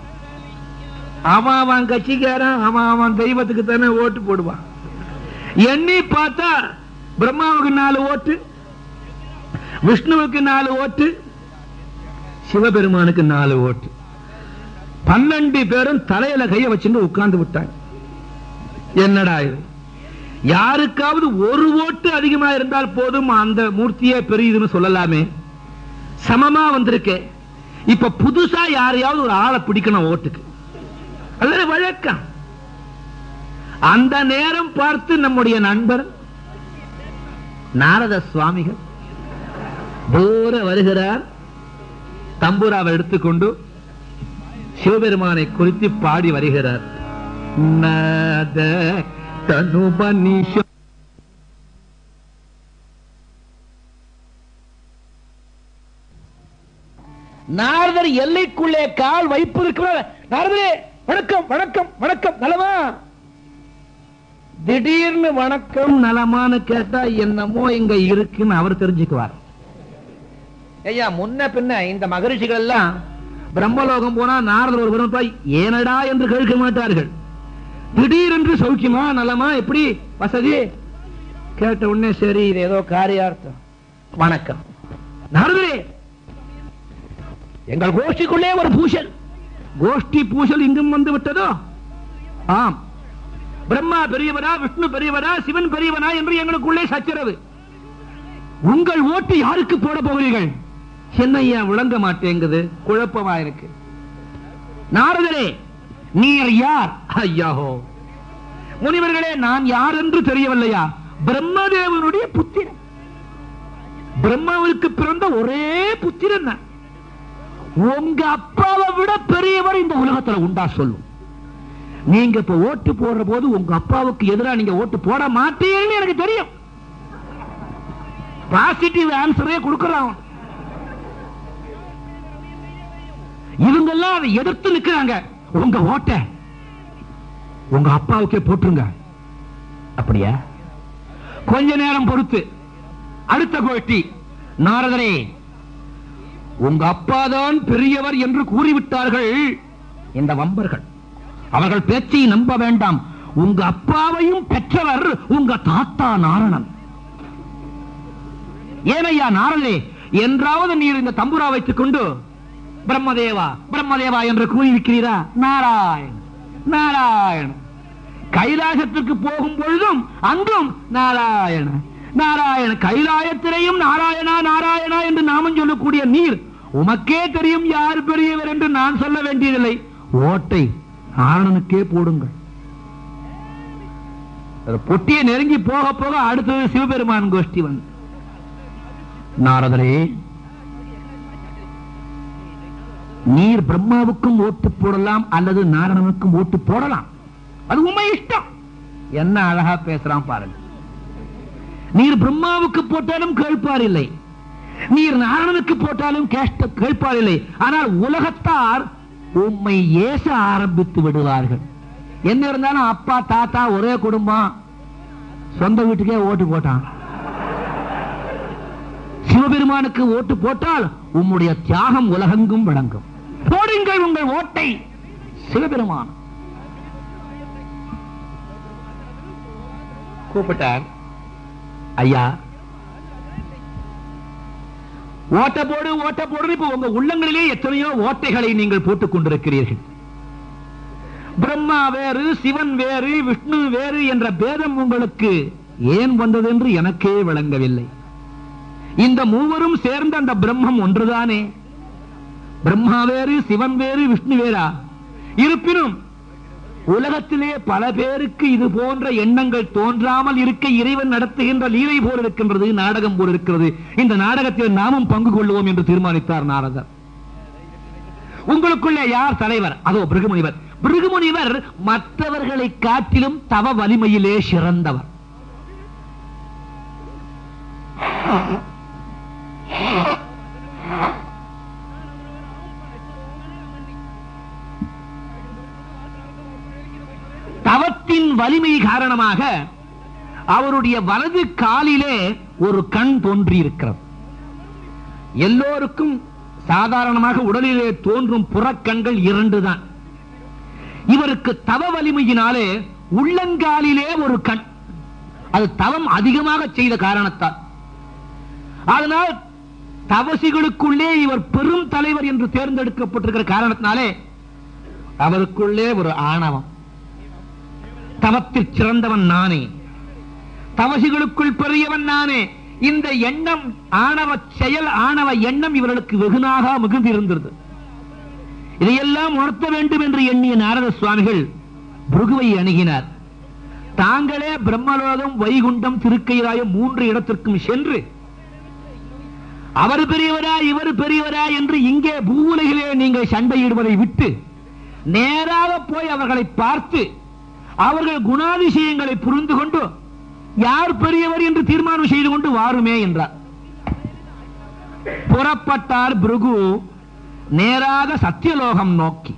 அவன் அவன் கட்சிக்காரன் அவன் அவன் தெய்வத்துக்கு தானே ஓட்டு போடுவான் எண்ணி பார்த்தா பிரம்மாவுக்கு நாலு ஓட்டு விஷ்ணுவுக்கு நாலு ஓட்டு சிவபெருமானுக்கு நாலு ஓட்டு பன்னெண்டு பேரும் தலையில கைய வச்சுட்டு உட்கார்ந்து விட்டாங்க என்னடா இது யாருக்காவது ஒரு ஓட்டு அதிகமா இருந்தால் போதும் அந்த மூர்த்தியே பெரியதுன்னு சொல்லலாமே சமமா வந்திருக்கே இப்ப புதுசா யாரையாவது ஒரு ஆளை பிடிக்கணும் ஓட்டுக்கு அல்லது வழக்கம் அந்த நேரம் பார்த்து நம்முடைய நண்பர் நாரத சுவாமிகள் தூர வருகிறார் தம்புராவை எடுத்துக்கொண்டு சிவபெருமானை குறித்து பாடி வருகிறார் நாத தனுபனிஷ நாரதர் எல்லைக்குள்ளே கால் வைப்பதற்கு நாரதரே வணக்கம் வணக்கம் வணக்கம் நலமா திடீர்னு வணக்கம் நலமான்னு கேட்டா என்னமோ இங்க இருக்குன்னு அவர் தெரிஞ்சுக்குவார் ஐயா முன்ன பின்ன இந்த மகரிஷிகள் எல்லாம் பிரம்மலோகம் போனா நாரதர் ஒரு புறம் போய் ஏனடா என்று கேட்க மாட்டார்கள் திடீரென்று சௌக்கியமா நலமா எப்படி வசதி கேட்ட உடனே சரி இது ஏதோ காரியார்த்தம் வணக்கம் நாரதரே எங்கள் கோஷ்டிக்குள்ளே ஒரு பூஷல் கோஷ்டி பூஷல் இங்கும் வந்து விட்டதோ ஆம் பிரம்மா பெரியவரா விஷ்ணு பெரியவரா சிவன் பெரியவனா என்று எங்களுக்குள்ளே சச்சரவு உங்கள் ஓட்டு யாருக்கு போட போகிறீர்கள் என்னையா விளங்க மாட்டேங்குது குழப்பமா இருக்கு நாரதரே நீர் யார் ஐயாஹோ முனிவர்களே நான் யார் என்று தெரியவில்லையா பிரம்மதேவனுடைய புத்திரன் பிரம்மாவிற்கு பிறந்த ஒரே புத்திரன் நான். உங்க அப்பாவை விட பெரியவர் இந்த உலகத்துல உண்டா சொல்லும் நீங்க இப்ப ஓட்டு போடுற போது உங்க அப்பாவுக்கு எதிராக நீங்க ஓட்டு போட மாட்டீங்கன்னு எனக்கு தெரியும் பாசிட்டிவ் ஆன்சரே கொடுக்கறான் இவங்க எல்லாம் அதை எதிர்த்து நிக்கிறாங்க உங்க ஓட்ட உங்க அப்பாவுக்கே போட்டுருங்க அப்படியா கொஞ்ச நேரம் பொறுத்து அடுத்த கோஷ்டி நாரதரே உங்க அப்பாதான் பெரியவர் என்று கூறிவிட்டார்கள் இந்த வம்பர்கள் அவர்கள் பேச்சை நம்ப வேண்டாம் உங்க அப்பாவையும் பெற்றவர் உங்க தாத்தா நாரணன் ஏனையா நாரதே என்றாவது நீர் இந்த தம்புரா வைத்துக் கொண்டு பிரம்மதேவா பிரம்மதேவா என்று கூறியிருக்கிறீரா நாராயண் நாராயண் கைலாசத்திற்கு போகும் பொழுதும் அங்கும் நாராயண நாராயண கைலாயத்திலையும் நாராயணா நாராயணா என்று நாமம் சொல்லக்கூடிய நீர் உமக்கே தெரியும் யார் பெரியவர் என்று நான் சொல்ல வேண்டியதில்லை ஓட்டை நாரணனுக்கே போடுங்கள் ஒரு பொட்டியை நெருங்கி போக போக அடுத்தது சிவபெருமான் கோஷ்டி வந்து நாரதரே நீர் பிரம்மாவுக்கும் ஓட்டு போடலாம் அல்லது நாரணனுக்கும் ஓட்டு போடலாம் அது உண்மை இஷ்டம் என்ன அழகா பேசுறான் பாருங்க நீர் பிரம்மாவுக்கு போட்டாலும் கேட்பார் இல்லை நீர் நாரணனுக்கு போட்டாலும் கேஷ்ட கேட்பார் இல்லை ஆனால் உலகத்தார் உம்மை ஏச ஆரம்பித்து விடுவார்கள் என்ன இருந்தாலும் அப்பா தாத்தா ஒரே குடும்பம் சொந்த வீட்டுக்கே ஓட்டு போட்டான் சிவபெருமானுக்கு ஓட்டு போட்டால் உம்முடைய தியாகம் உலகெங்கும் விளங்கும் போடுங்கள் உங்கள் ஓட்டை சிவபெருமான் கூப்பிட்டார் ஐயா ஓட்ட போடு ஓட்ட போடு இப்ப உங்க உள்ளங்களிலே எத்தனையோ ஓட்டைகளை நீங்கள் போட்டுக் கொண்டிருக்கிறீர்கள் பிரம்மா வேறு சிவன் வேறு விஷ்ணு வேறு என்ற பேதம் உங்களுக்கு ஏன் வந்தது என்று எனக்கே விளங்கவில்லை இந்த மூவரும் சேர்ந்த அந்த பிரம்மம் ஒன்றுதானே பிரம்மா வேறு சிவன் வேறு விஷ்ணு வேறா இருப்பினும் உலகத்திலே பல பேருக்கு இது போன்ற எண்ணங்கள் தோன்றாமல் இருக்க இறைவன் நடத்துகின்ற லீலை போல் இருக்கின்றது நாடகம் போல் இருக்கிறது இந்த நாடகத்தில் நாமும் பங்கு கொள்வோம் என்று தீர்மானித்தார் நாரதர் உங்களுக்குள்ளே யார் தலைவர் அதோ பிருகுமுனிவர் பிருகுமுனிவர் மற்றவர்களை காட்டிலும் தவ வலிமையிலே சிறந்தவர் தவத்தின் வலிமை காரணமாக அவருடைய வலது காலிலே ஒரு கண் தோன்றியிருக்கிறது எல்லோருக்கும் சாதாரணமாக உடலிலே தோன்றும் புறக்கண்கள் இரண்டு தான் இவருக்கு தவ வலிமையினாலே உள்ளங்காலிலே ஒரு கண் அது தவம் அதிகமாக செய்த காரணத்தால் அதனால் தவசிகளுக்குள்ளே இவர் பெரும் தலைவர் என்று தேர்ந்தெடுக்கப்பட்டிருக்கிற காரணத்தினாலே அவருக்குள்ளே ஒரு ஆணவம் தவத்தில் சிறந்தவன் நானே தவசிகளுக்குள் பெரியவன் நானே இந்த எண்ணம் ஆணவ செயல் ஆணவ எண்ணம் இவர்களுக்கு வெகுனாக மிகுந்திருந்தது இதையெல்லாம் உணர்த்த வேண்டும் என்று எண்ணிய நாரத சுவாமிகள் புருகுவை அணுகினார் தாங்களே பிரம்மலோகம் வைகுண்டம் திருக்கைராயம் மூன்று இடத்திற்கும் சென்று அவர் பெரியவரா இவர் பெரியவரா என்று இங்கே பூவுலகிலே நீங்கள் சண்டையிடுவதை விட்டு நேராக போய் அவர்களை பார்த்து அவர்கள் குணாதிசயங்களை புரிந்து கொண்டு யார் பெரியவர் என்று தீர்மானம் செய்து கொண்டு வாருமே என்றார் புறப்பட்டார் பிருகு நேராக சத்தியலோகம் நோக்கி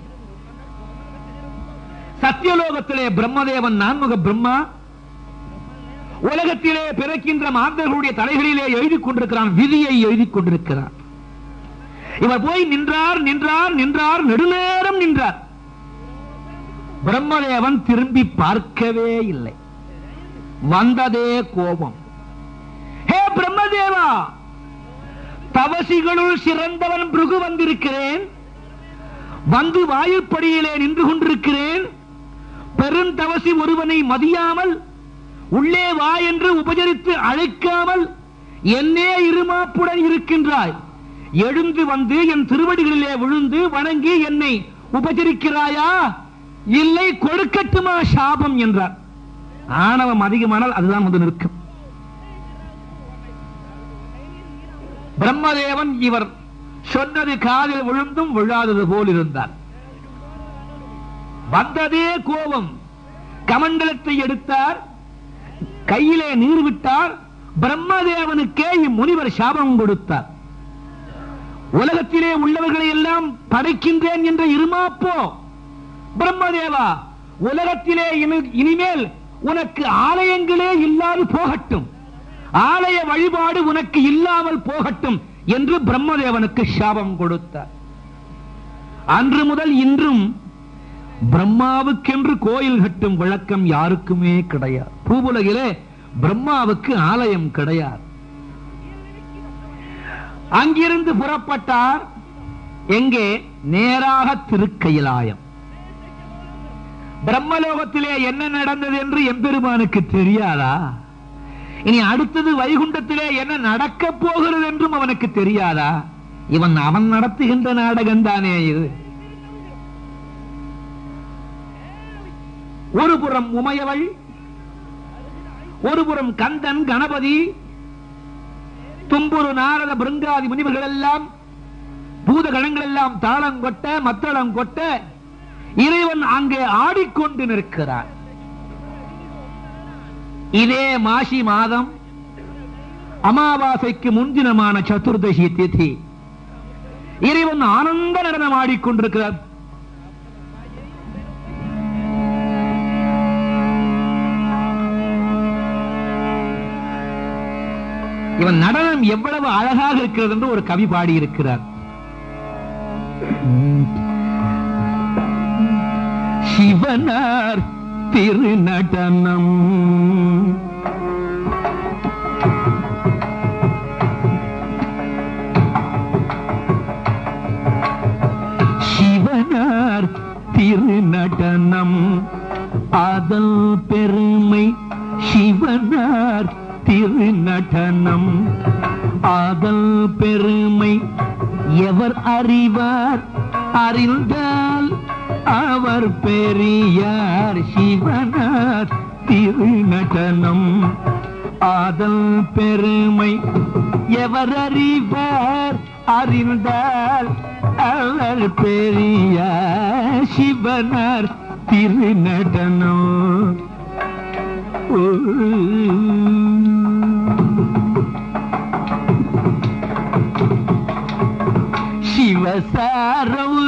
சத்தியலோகத்திலே பிரம்மதேவன் நான்முக பிரம்மா உலகத்திலே பிறக்கின்ற மாந்தர்களுடைய தலைகளிலே எழுதி கொண்டிருக்கிறான் விதியை எழுதி கொண்டிருக்கிறான் இவர் போய் நின்றார் நின்றார் நின்றார் நெடுநேரம் நின்றார் பிரம்மதேவன் திரும்பி பார்க்கவே இல்லை வந்ததே கோபம் ஹே பிரம்மதேவா தவசிகளுள் சிறந்தவன் பிருகு வந்திருக்கிறேன் வந்து வாயிற்படியிலே நின்று கொண்டிருக்கிறேன் பெருந்தவசி ஒருவனை மதியாமல் உள்ளே வா என்று உபசரித்து அழைக்காமல் என்னே இருமாப்புடன் இருக்கின்றாய் எழுந்து வந்து என் திருவடிகளிலே விழுந்து வணங்கி என்னை உபசரிக்கிறாயா இல்லை கொடுக்கட்டுமா சாபம் என்றார் ஆணவம் அதிகமானால் அதுதான் வந்து நிற்கும் பிரம்மதேவன் இவர் சொன்னது காதில் விழுந்தும் விழாதது போல் இருந்தார் வந்ததே கோபம் கமண்டலத்தை எடுத்தார் கையிலே நீர் விட்டார் பிரம்மதேவனுக்கே இம்முனிவர் சாபம் கொடுத்தார் உலகத்திலே உள்ளவர்களை எல்லாம் படைக்கின்றேன் என்ற இருமாப்போ பிரம்மதேவா உலகத்திலே இனி- இனிமேல் உனக்கு ஆலயங்களே இல்லாது போகட்டும் ஆலய வழிபாடு உனக்கு இல்லாமல் போகட்டும் என்று பிரம்மதேவனுக்கு சாபம் கொடுத்தார் அன்று முதல் இன்றும் பிரம்மாவுக்கென்று கோயில் கட்டும் வழக்கம் யாருக்குமே கிடையாது பூவுலகிலே பிரம்மாவுக்கு ஆலயம் கிடையாது அங்கிருந்து புறப்பட்டார் எங்கே நேராக திருக்கையிலாயம் பிரம்மலோகத்திலே என்ன நடந்தது என்று எம்பெருமானுக்கு தெரியாதா இனி அடுத்தது வைகுண்டத்திலே என்ன நடக்கப் போகிறது என்றும் அவனுக்கு தெரியாதா இவன் அவன் நடத்துகின்ற நாடகம் தானே இது ஒரு புறம் உமையவள் ஒரு புறம் கந்தன் கணபதி தும்புரு நாரத பிருங்காதி முனிவர்கள் எல்லாம் பூத கணங்கள் எல்லாம் தாளம் கொட்ட மத்தளம் கொட்ட இறைவன் அங்கே ஆடிக்கொண்டு நிற்கிறான் இதே மாசி மாதம் அமாவாசைக்கு முன்தினமான சதுர்தசி திதி இறைவன் ஆனந்த நடனம் ஆடிக்கொண்டிருக்கிறார் இவன் நடனம் எவ்வளவு அழகாக இருக்கிறது என்று ஒரு கவி பாடியிருக்கிறார் சிவனார் திருநடனம் சிவனார் திருநடனம் அதல் பெருமை சிவனார் திருநடனம் அதல் பெருமை எவர் அறிவார் அறிந்தால் அவர் பெரியார் சிவனார் திருநடனம் ஆதல் பெருமை எவர் அறிவார் அறிந்தால் அவர் பெரியார் சிவனார் திருநடனம் ஓ. சிவசாரவு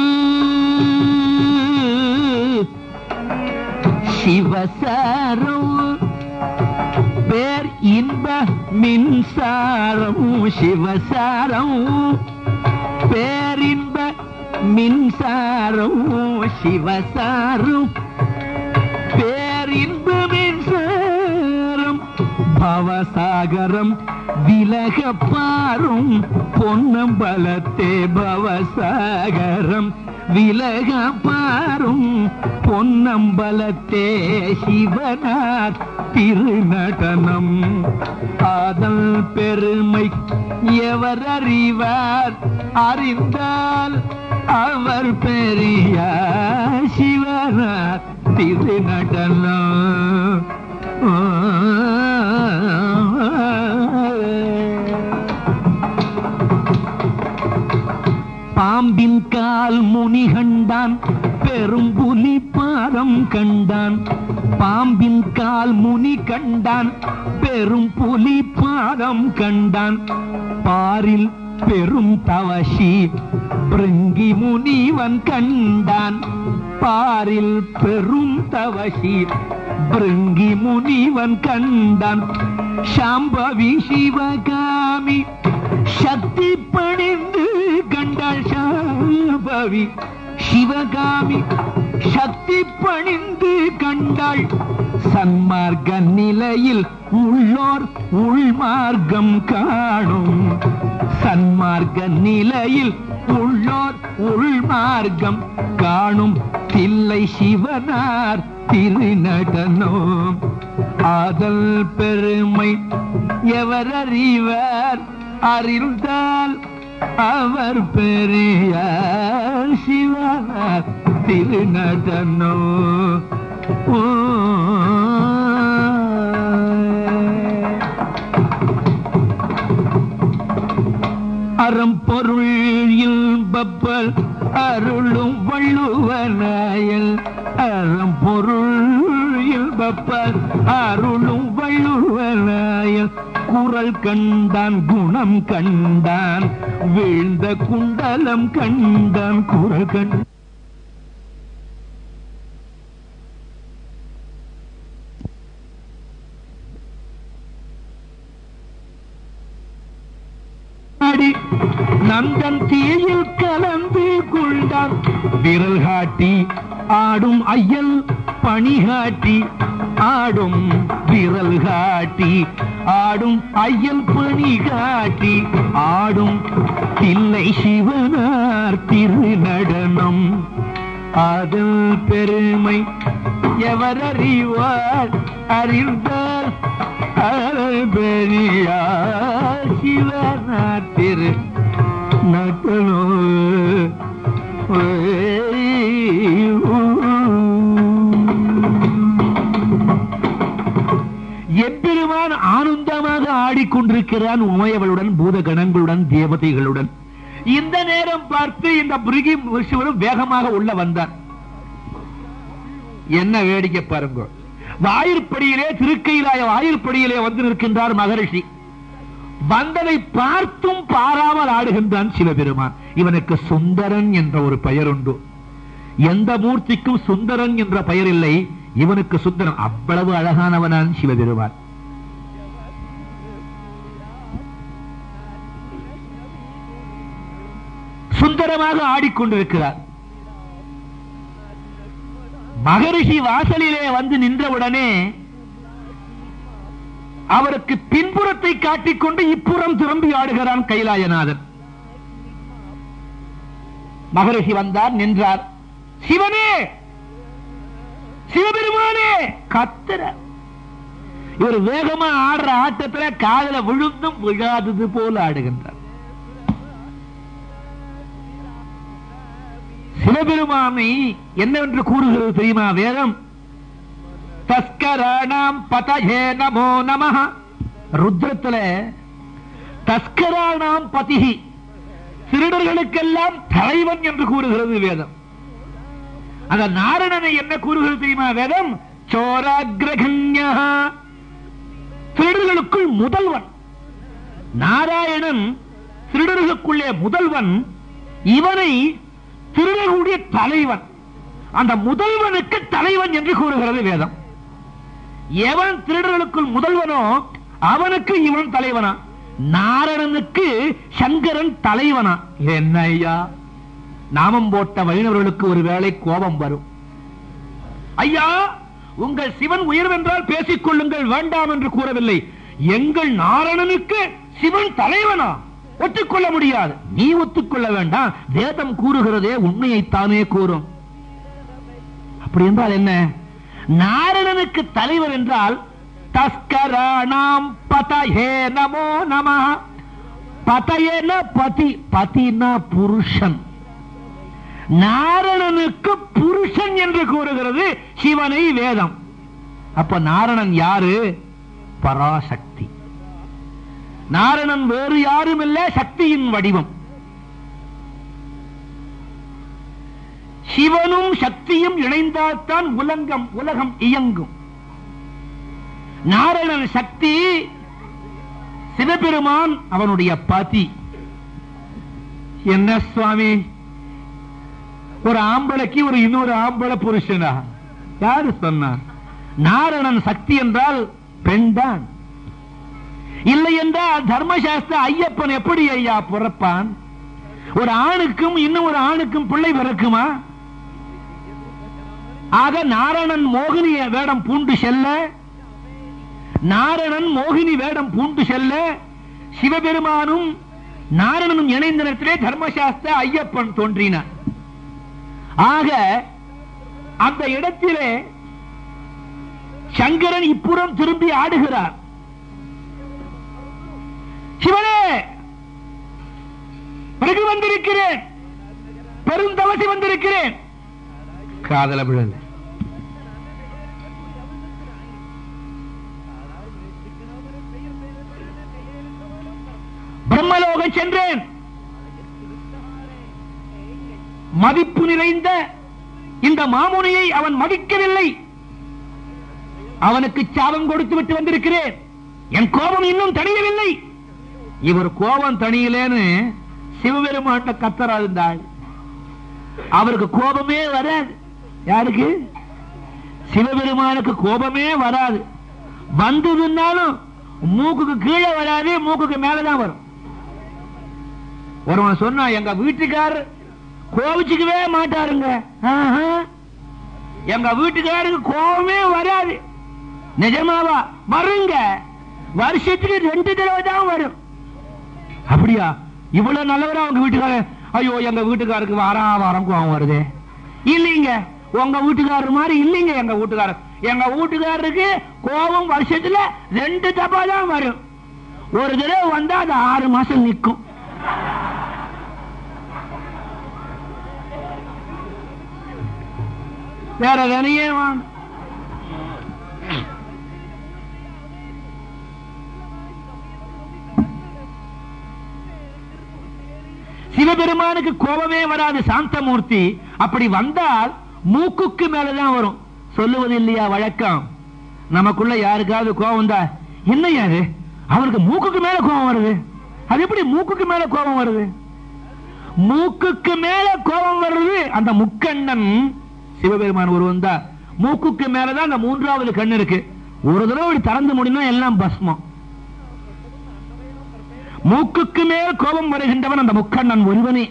சிவசாரம் பேர் இன்ப மின்சாரம் சிவசாரம் பேரின்ப மின்சாரம் சிவசாரம் பேரின்ப மின்சாரம் பவசாகரம் விலக பாரும் பொன்னம்பலத்தே பவசாகரம் விலக பாரும் பொன்னம்பலத்தே சிவனார் திருநடனம் ஆதல் பெருமை எவர் அறிவார் அறிந்தால் அவர் பெரியார் சிவனார் திருநடனம் பாம்பின் கால் முனி கண்டான் பெரும் புலி பாதம் கண்டான் பாம்பின் கால் முனி கண்டான் பெரும் புலி பாதம் கண்டான் பாரில் பெரும் தவசி பிருங்கி முனிவன் கண்டான் பாரில் பெரும் தவசி பிருங்கி முனிவன் கண்டான் சாம்பவி சிவகாமி சக்தி பணிந்து கண்டான் கண்டாள் சாம்பவி சிவகாமி சக்தி பணிந்து கண்டாள் சன்மார்க்க நிலையில் உள்ளோர் உள்மார்க்கம் காணும் சன்மார்க்க நிலையில் உள்ளோர் உள்மார்க்கம் காணும் தில்லை சிவனார் திருநடனம் ஆதல் பெருமை எவரறிவர் அறிந்தால் அவர் பெரியார் சிவனார் திருநடனோ ஓ அறம்பொருள் இன்பப்பல் அருளும் வள்ளுவனாயல் அறம்பொருள் இன்பப்பல் அருளும் வள்ளுவனாயல் குரல் கண்டான் குணம் கண்டான் வீழ்ந்த குண்டலம் கண்டான் குரல் கண்டான் ஆடி நந்தன் தீயில் கலந்து கொண்டான் விரல் காட்டி ஆடும் ஐயல் பணி காட்டி ஆடும் விரல் காட்டி ஆடும் ஐயல் பணி காட்டி ஆடும் தில்லை சிவனார் திருநடனம் அதல் பெருமை எவரறிவார் அறிந்தார் அருள் பெரியார் சிவநாட்டிரு நட்டனோ எம்பெருமான் ஆனந்தமாக ஆடிக்கொண்டிருக்கிறான் உமையவளுடன் பூதகணங்களுடன் தேவதைகளுடன் இந்த நேரம் பார்த்து இந்த பிருகி சிவனும் வேகமாக உள்ள வந்தார் என்ன வேடிக்கை பாருங்க வாயிற்படியிலே திருக்கையிலாய வாயிற்படியிலே வந்து நிற்கின்றார் மகரிஷி வந்ததை பார்த்தும் பாராமல் ஆடுகின்றான் சிவபெருமான் இவனுக்கு சுந்தரன் என்ற ஒரு பெயர் உண்டு எந்த மூர்த்திக்கும் சுந்தரன் என்ற பெயர் இல்லை இவனுக்கு சுந்தரன் அவ்வளவு அழகானவனான் சிவபெருமான் சுந்தரமாக ஆடிக்கொண்டிருக்கிறார் மகரிஷி வாசலிலே வந்து நின்றவுடனே அவருக்கு பின்புறத்தை காட்டிக்கொண்டு இப்புறம் திரும்பி ஆடுகிறான் கைலாயநாதன் மகரிஷி வந்தார் நின்றார் சிவனே சிவபெருமானே கத்துற இவர் வேகமா ஆடுற ஆட்டத்துல காதல விழுந்தும் விழாதது போல ஆடுகின்றார் சிவபெருமானை என்னவென்று கூறுகிறது தெரியுமா வேதம் தஸ்கராணாம் பதயே நமோ நம ருத்ரத்துல தஸ்கராணாம் பதிகி திருடர்களுக்கெல்லாம் தலைவன் என்று கூறுகிறது வேதம் அந்த நாரணனை என்ன கூறுகிறது தெரியுமா வேதம் சோராகிரகண்யா திருடர்களுக்குள் முதல்வன் நாராயணன் திருடர்களுக்குள்ளே முதல்வன் இவனை திருடர்களுடைய தலைவன் அந்த முதல்வனுக்கு தலைவன் என்று கூறுகிறது வேதம் எவன் திருடர்களுக்குள் முதல்வனோ அவனுக்கு இவன் தலைவனா நாரணனுக்கு சங்கரன் தலைவனா இது என்ன ஐயா நாமம் போட்ட வைணவர்களுக்கு ஒரு வேளை கோபம் வரும் ஐயா உங்கள் சிவன் உயர்வென்றால் பேசிக் கொள்ளுங்கள் வேண்டாம் என்று கூறவில்லை எங்கள் நாரணனுக்கு சிவன் தலைவனா ஒத்துக்கொள்ள முடியாது நீ ஒத்துக்கொள்ள வேண்டாம் வேதம் கூறுகிறதே உண்மையைத்தானே கூறும் அப்படி என்றால் என்ன நாரணனுக்கு தலைவர் என்றால் தஸ்கராணாம் பதயே நமோ நம பதயேன பதி பதினா புருஷன் நாரணனுக்கு புருஷன் என்று கூறுகிறது சிவனை வேதம் அப்ப நாரணன் யாரு பராசக்தி நாரணன் வேறு யாரும் இல்ல சக்தியின் வடிவம் சிவனும் சக்தியும் இணைந்தால்தான் உலகம் உலகம் இயங்கும் நாரணன் சக்தி சிவபெருமான் அவனுடைய பதி என்ன சுவாமி ஒரு ஆம்பளைக்கு ஒரு இன்னொரு ஆம்பளை புருஷனா யாரு சொன்னார் நாரணன் சக்தி என்றால் பெண்தான் இல்லை என்றால் தர்மசாஸ்திர ஐயப்பன் எப்படி ஐயா பிறப்பான் ஒரு ஆணுக்கும் இன்னும் ஒரு ஆணுக்கும் பிள்ளை பிறக்குமா ஆக நாரணன் மோகினி வேடம் பூண்டு செல்ல நாரணன் மோகினி வேடம் பூண்டு செல்ல சிவபெருமானும் நாரணனும் இணைந்த நேரத்திலே தர்மசாஸ்திர ஐயப்பன் தோன்றினார் ஆக அந்த இடத்திலே சங்கரன் இப்புறம் திரும்பி ஆடுகிறார் சிவனே பிறகு வந்திருக்கிறேன் பெருந்தவசி வந்திருக்கிறேன் காதல விழல் பிரம்மலோகம் சென்றேன் மதிப்பு நிறைந்த இந்த மாமுனியை அவன் மதிக்கவில்லை அவனுக்கு சாபம் கொடுத்து விட்டு வந்திருக்கிறேன் என் கோபம் இன்னும் தணியவில்லை இவர் கோபம் தணியலேன்னு சிவபெருமாட்ட கத்தரா இருந்தாள் அவருக்கு கோபமே வராது யாருக்கு சிவபெருமானுக்கு கோபமே வராது வந்ததுன்னாலும் மூக்குக்கு கீழே வராது மூக்குக்கு மேலதான் வரும் ஒருவன் சொன்னா எங்க வீட்டுக்காரர் கோபிச்சுக்கவே மாட்டாருங்க ஆஹா. எங்க வீட்டுக்காரருக்கு கோபமே வராது நிஜமாவா வருங்க வருஷத்துக்கு ரெண்டு தடவை தான் வரும் அப்படியா இவ்வளவு நல்லவரா உங்க வீட்டுக்காரர் ஐயோ எங்க வீட்டுக்காருக்கு வாரா வாரம் கோவம் வருது இல்லைங்க உங்க வீட்டுக்காரர் மாதிரி இல்லைங்க எங்க வீட்டுக்காரர் எங்க வீட்டுக்காரருக்கு கோபம் வருஷத்துல ரெண்டு தப்பா தான் வரும் ஒரு தடவை வந்தா அது ஆறு மாசம் நிக்கும் வேற வேலையே வாங்க சிவபெருமானுக்கு கோபமே வராது சாந்தமூர்த்தி அப்படி வந்தால் மூக்குக்கு மேலதான் வரும் சொல்லுவது இல்லையா வழக்கம் நமக்குள்ள யாருக்காவது கோபம் தான் என்ன யாரு அவருக்கு மூக்குக்கு மேல கோபம் வருது அது எப்படி மூக்குக்கு மேல கோபம் வருது மூக்குக்கு மேல கோபம் வருது அந்த முக்கண்ணன் சிவபெருமான் ஒருவன் தான் மூக்குக்கு மேலதான் அந்த மூன்றாவது கண் இருக்கு ஒரு தடவை இப்படி திறந்து முடினா எல்லாம் பஸ்மம் மூக்குக்கு மேல் கோபம் வருகின்றவன் அந்த முக்கண்ணன் ஒருவனே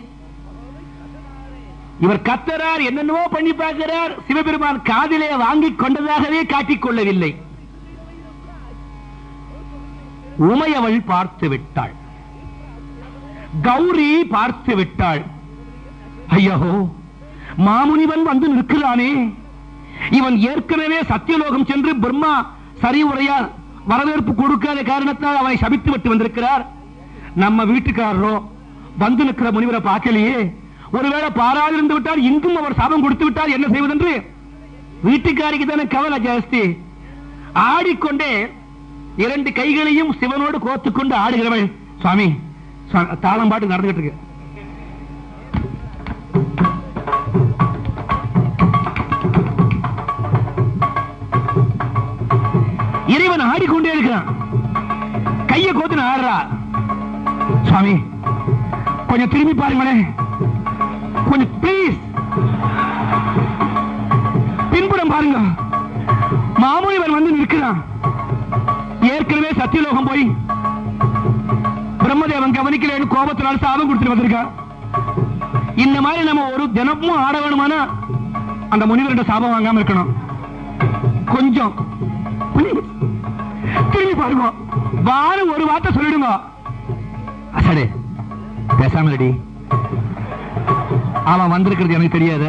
இவர் கத்தரார் என்னென்னவோ பண்ணி பார்க்கிறார் சிவபெருமான் காதிலே வாங்கிக் கொண்டதாகவே காட்டிக் கொள்ளவில்லை உமையவள் பார்த்து விட்டாள் கௌரி பார்த்து விட்டாள் ஐயோ மாமுனிவன் வந்து நிற்கிறானே இவன் ஏற்கனவே சத்தியலோகம் சென்று பிரம்மா சரி உரையால் வரவேற்பு கொடுக்காத காரணத்தால் அவனை சபித்து விட்டு வந்திருக்கிறார் நம்ம வீட்டுக்காரரோ வந்து நிற்கிற முனிவரை பார்க்கலையே ஒருவேளை பாராதிருந்து விட்டால் இங்கும் அவர் சாபம் கொடுத்து விட்டால் என்ன செய்வதென்று வீட்டுக்காரிக்கு தானே கவலை ஜாஸ்தி ஆடிக்கொண்டே இரண்டு கைகளையும் சிவனோடு கோத்துக்கொண்டு ஆடுகிறவள் சுவாமி சுவா- தாளம் பாட்டு நடந்துகிட்டு இருக்கு இறைவன் ஆடிக்கொண்டே இருக்கிறான் கையை கோத்துன்னு ஆடுறா சுவாமி கொஞ்சம் திரும்பி பாருங்களேன் கொஞ்சம் ப்ளீஸ் பின்புறம் பாருங்க மாமுனிவன் வந்து நிற்கிறான் ஏற்கனவே சத்தியலோகம் போய் பிரம்மதேவன் கவனிக்கலன்னு கோபத்தினால சாபம் கொடுத்துட்டு வந்திருக்கான் இந்த மாதிரி நம்ம ஒரு தினமும் ஆட வேணுமானா அந்த முனிவர்கிட்ட சாபம் வாங்காம இருக்கணும் கொஞ்சம் please, திரும்பி பாருங்க வாரம் ஒரு வார்த்தை சொல்லிடுங்க அசடே பேசாம ரெடி அவன் வந்திருக்கிறது எனக்கு தெரியாத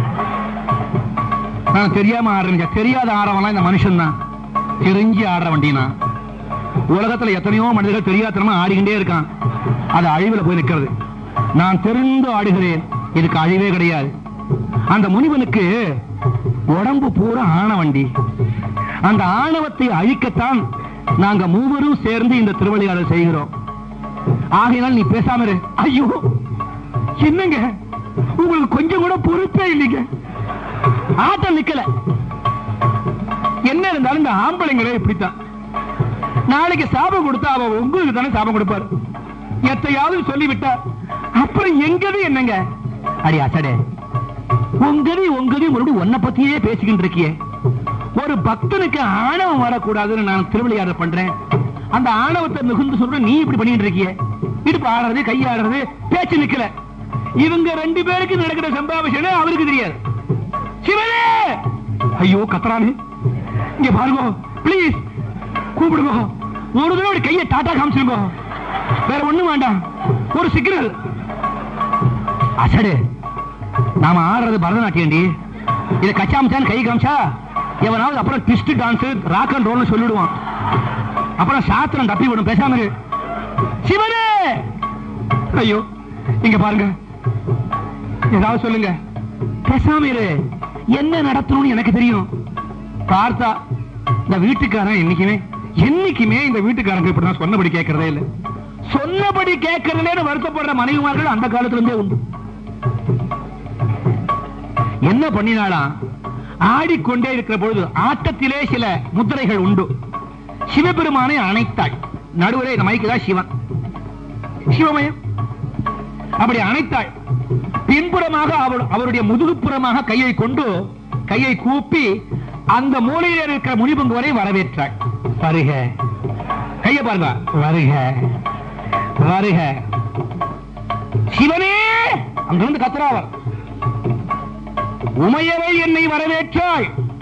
நான் தெரியாம ஆடுறேன் தெரியாத ஆடுறவன்லாம் இந்த மனுஷன் தான் தெரிஞ்சு ஆடுற வண்டினா உலகத்துல எத்தனையோ மனிதர்கள் தெரியாதனமா ஆடிக்கிட்டே இருக்கான் அது அழிவுல போய் நிக்கிறது நான் தெரிந்து ஆடுகிறேன் இதுக்கு அழிவே கிடையாது அந்த முனிவனுக்கு உடம்பு பூரா ஆண வண்டி அந்த ஆணவத்தை அழிக்கத்தான் நாங்க மூவரும் சேர்ந்து இந்த திருவிளையாடலை செய்கிறோம் ஆகையினால் நீ பேசாம இரு ஐயோ என்னங்க உங்களுக்கு கொஞ்சம் கூட பொறுப்பே இல்லைங்க ஆட்டம் நிக்கல என்ன இருந்தாலும் இந்த ஆம்பளைங்களே இப்படித்தான் நாளைக்கு சாபம் கொடுத்தா அவ உங்களுக்கு தானே சாபம் கொடுப்பாரு எத்தையாவது சொல்லிவிட்டா அப்புறம் எங்கது என்னங்க அடி அசடே உங்கதி உங்கதி மறுபடியும் உன்னை பத்தியே பேசிக்கிட்டு இருக்கியே ஒரு பக்தனுக்கு ஆணவம் வரக்கூடாதுன்னு நான் திருவிளையாடல் பண்றேன் அந்த ஆணவத்தை மிகுந்து சொல்ற நீ இப்படி பண்ணிட்டு இருக்கியே இடுப்பு ஆடுறது கை ஆடுறது பேச்சு நிக்கல இவங்க ரெண்டு பேருக்கு நடக்கிற சம்பாபிஷேகம் அவருக்கு தெரியாது சிவனே ஐயோ கத்துறானு இங்க பாருங்க ப்ளீஸ் கூப்பிடுங்க ஒரு தடவை இப்படி கையை டாட்டா காமிச்சிருங்க வேற ஒண்ணும் வேண்டாம் ஒரு சிக்னல் அசடு நாம ஆடுறது பரதநாட்டியம்டி இத கச்சாமச்சான்னு கை காமிச்சா எவனாவது அப்புறம் ட்விஸ்ட் டான்ஸ் ராக் அண்ட் ரோல்னு சொல்லிடுவான் அப்புறம் சாத்திரம் தப்பி விடும் பேசாம இரு. சிவனே ஐயோ இங்க பாருங்க ஏதாவது சொல்லுங்க பேசாம இரு என்ன நடத்தணும்னு எனக்கு தெரியும் பார்த்தா இந்த வீட்டுக்காரன் என்னைக்குமே என்னைக்குமே இந்த வீட்டுக்காரங்க இப்படிதான் சொன்னபடி கேட்கறதே இல்ல சொன்னபடி கேட்கறதுல வருத்தப்படுற மனைவிமார்கள் அந்த காலத்துல இருந்தே உண்டு என்ன பண்ணினாலாம் ஆடிக்கொண்டே இருக்கிற பொழுது ஆட்டத்திலே சில முத்திரைகள் உண்டு சிவபெருமானை அணைத்தாள் நடுவிலே இந்த மைக்கு தான் சிவன் சிவமயம் அப்படி அணைத்தாள் பின்புறமாக அவள் அவருடைய முதுகுப்புறமாக கையை கொண்டு கையை கூப்பி அந்த மூலையில் இருக்கிற முனிபங்கு வரை வரவேற்றாள் வருக கையை பாருங்க வருக வருக சிவனே அங்கிருந்து கத்துறாவர் உமையவை என்னை வரவேற்றாள்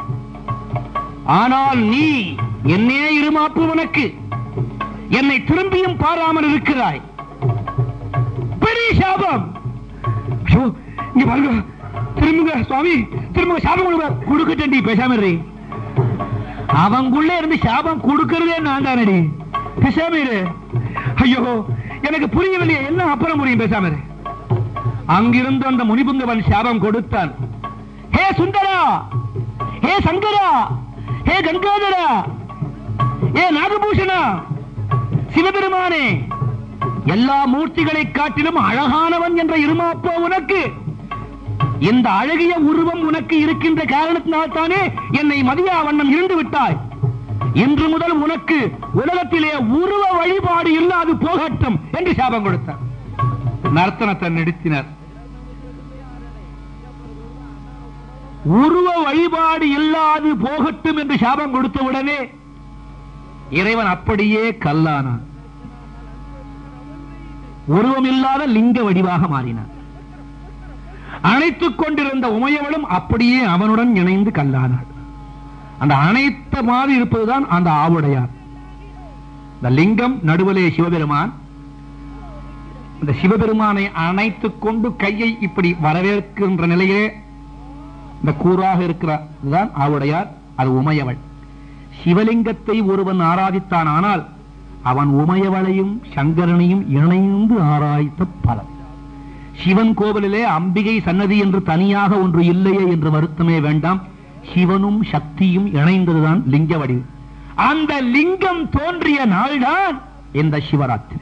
ஆனால் நீ என்னே இருமாப்பு உனக்கு என்னை திரும்பியும் பாராமல் இருக்கிறாய் பெரிய சாபம் ஐயோ, இங்க பாருங்க திரும்புங்க சுவாமி திரும்ப சாபம் கொடுங்க கொடுக்கட்டண்டி பேசாம இரு அவங்குள்ள இருந்து சாபம் கொடுக்கறதே நான் தானடி பேசாம இரு ஐயோ எனக்கு புரியவில்லையே என்ன அப்புறம் புரியும் பேசாம இரு அங்கிருந்து அந்த முனிபுங்கவன் சாபம் கொடுத்தான் ஹே சுந்தரா ஹே சங்கரா ஹே கங்காதரா ஏ நாகபூஷணா சிவபெருமானே எல்லா மூர்த்திகளை காட்டிலும் அழகானவன் என்ற இருமாப்போ உனக்கு இந்த அழகிய உருவம் உனக்கு இருக்கின்ற காரணத்தினால்தானே என்னை மதியா வண்ணம் இருந்து விட்டாய் இன்று முதல் உனக்கு உலகத்திலே உருவ வழிபாடு இல்லாது போகட்டும் என்று சாபம் கொடுத்தார் நர்த்தனத்தை நிறுத்தினர் உருவ வழிபாடு இல்லாது போகட்டும் என்று சாபம் கொடுத்த உடனே இறைவன் அப்படியே கல்லானான் உருவம் இல்லாத லிங்க வடிவாக மாறினான் அணைத்துக் கொண்டிருந்த உமையவளும் அப்படியே அவனுடன் இணைந்து கல்லானாள் அந்த அனைத்த மாதிரி இருப்பதுதான் அந்த ஆவுடையார் இந்த லிங்கம் நடுவிலே சிவபெருமான் இந்த சிவபெருமானை அணைத்துக் கொண்டு கையை இப்படி வரவேற்கின்ற நிலையிலே இந்த கூறாக இருக்கிறதான் ஆவுடையார் அது உமையவள் சிவலிங்கத்தை ஒருவன் ஆராதித்தான் ஆனால் அவன் உமையவளையும் சங்கரனையும் இணைந்து ஆராய்த்த பலன் சிவன் கோவிலிலே அம்பிகை சன்னதி என்று தனியாக ஒன்று இல்லையே என்று வருத்தமே வேண்டாம் சிவனும் சக்தியும் இணைந்ததுதான் லிங்க வடிவு அந்த லிங்கம் தோன்றிய நாள்தான் இந்த சிவராத்திரி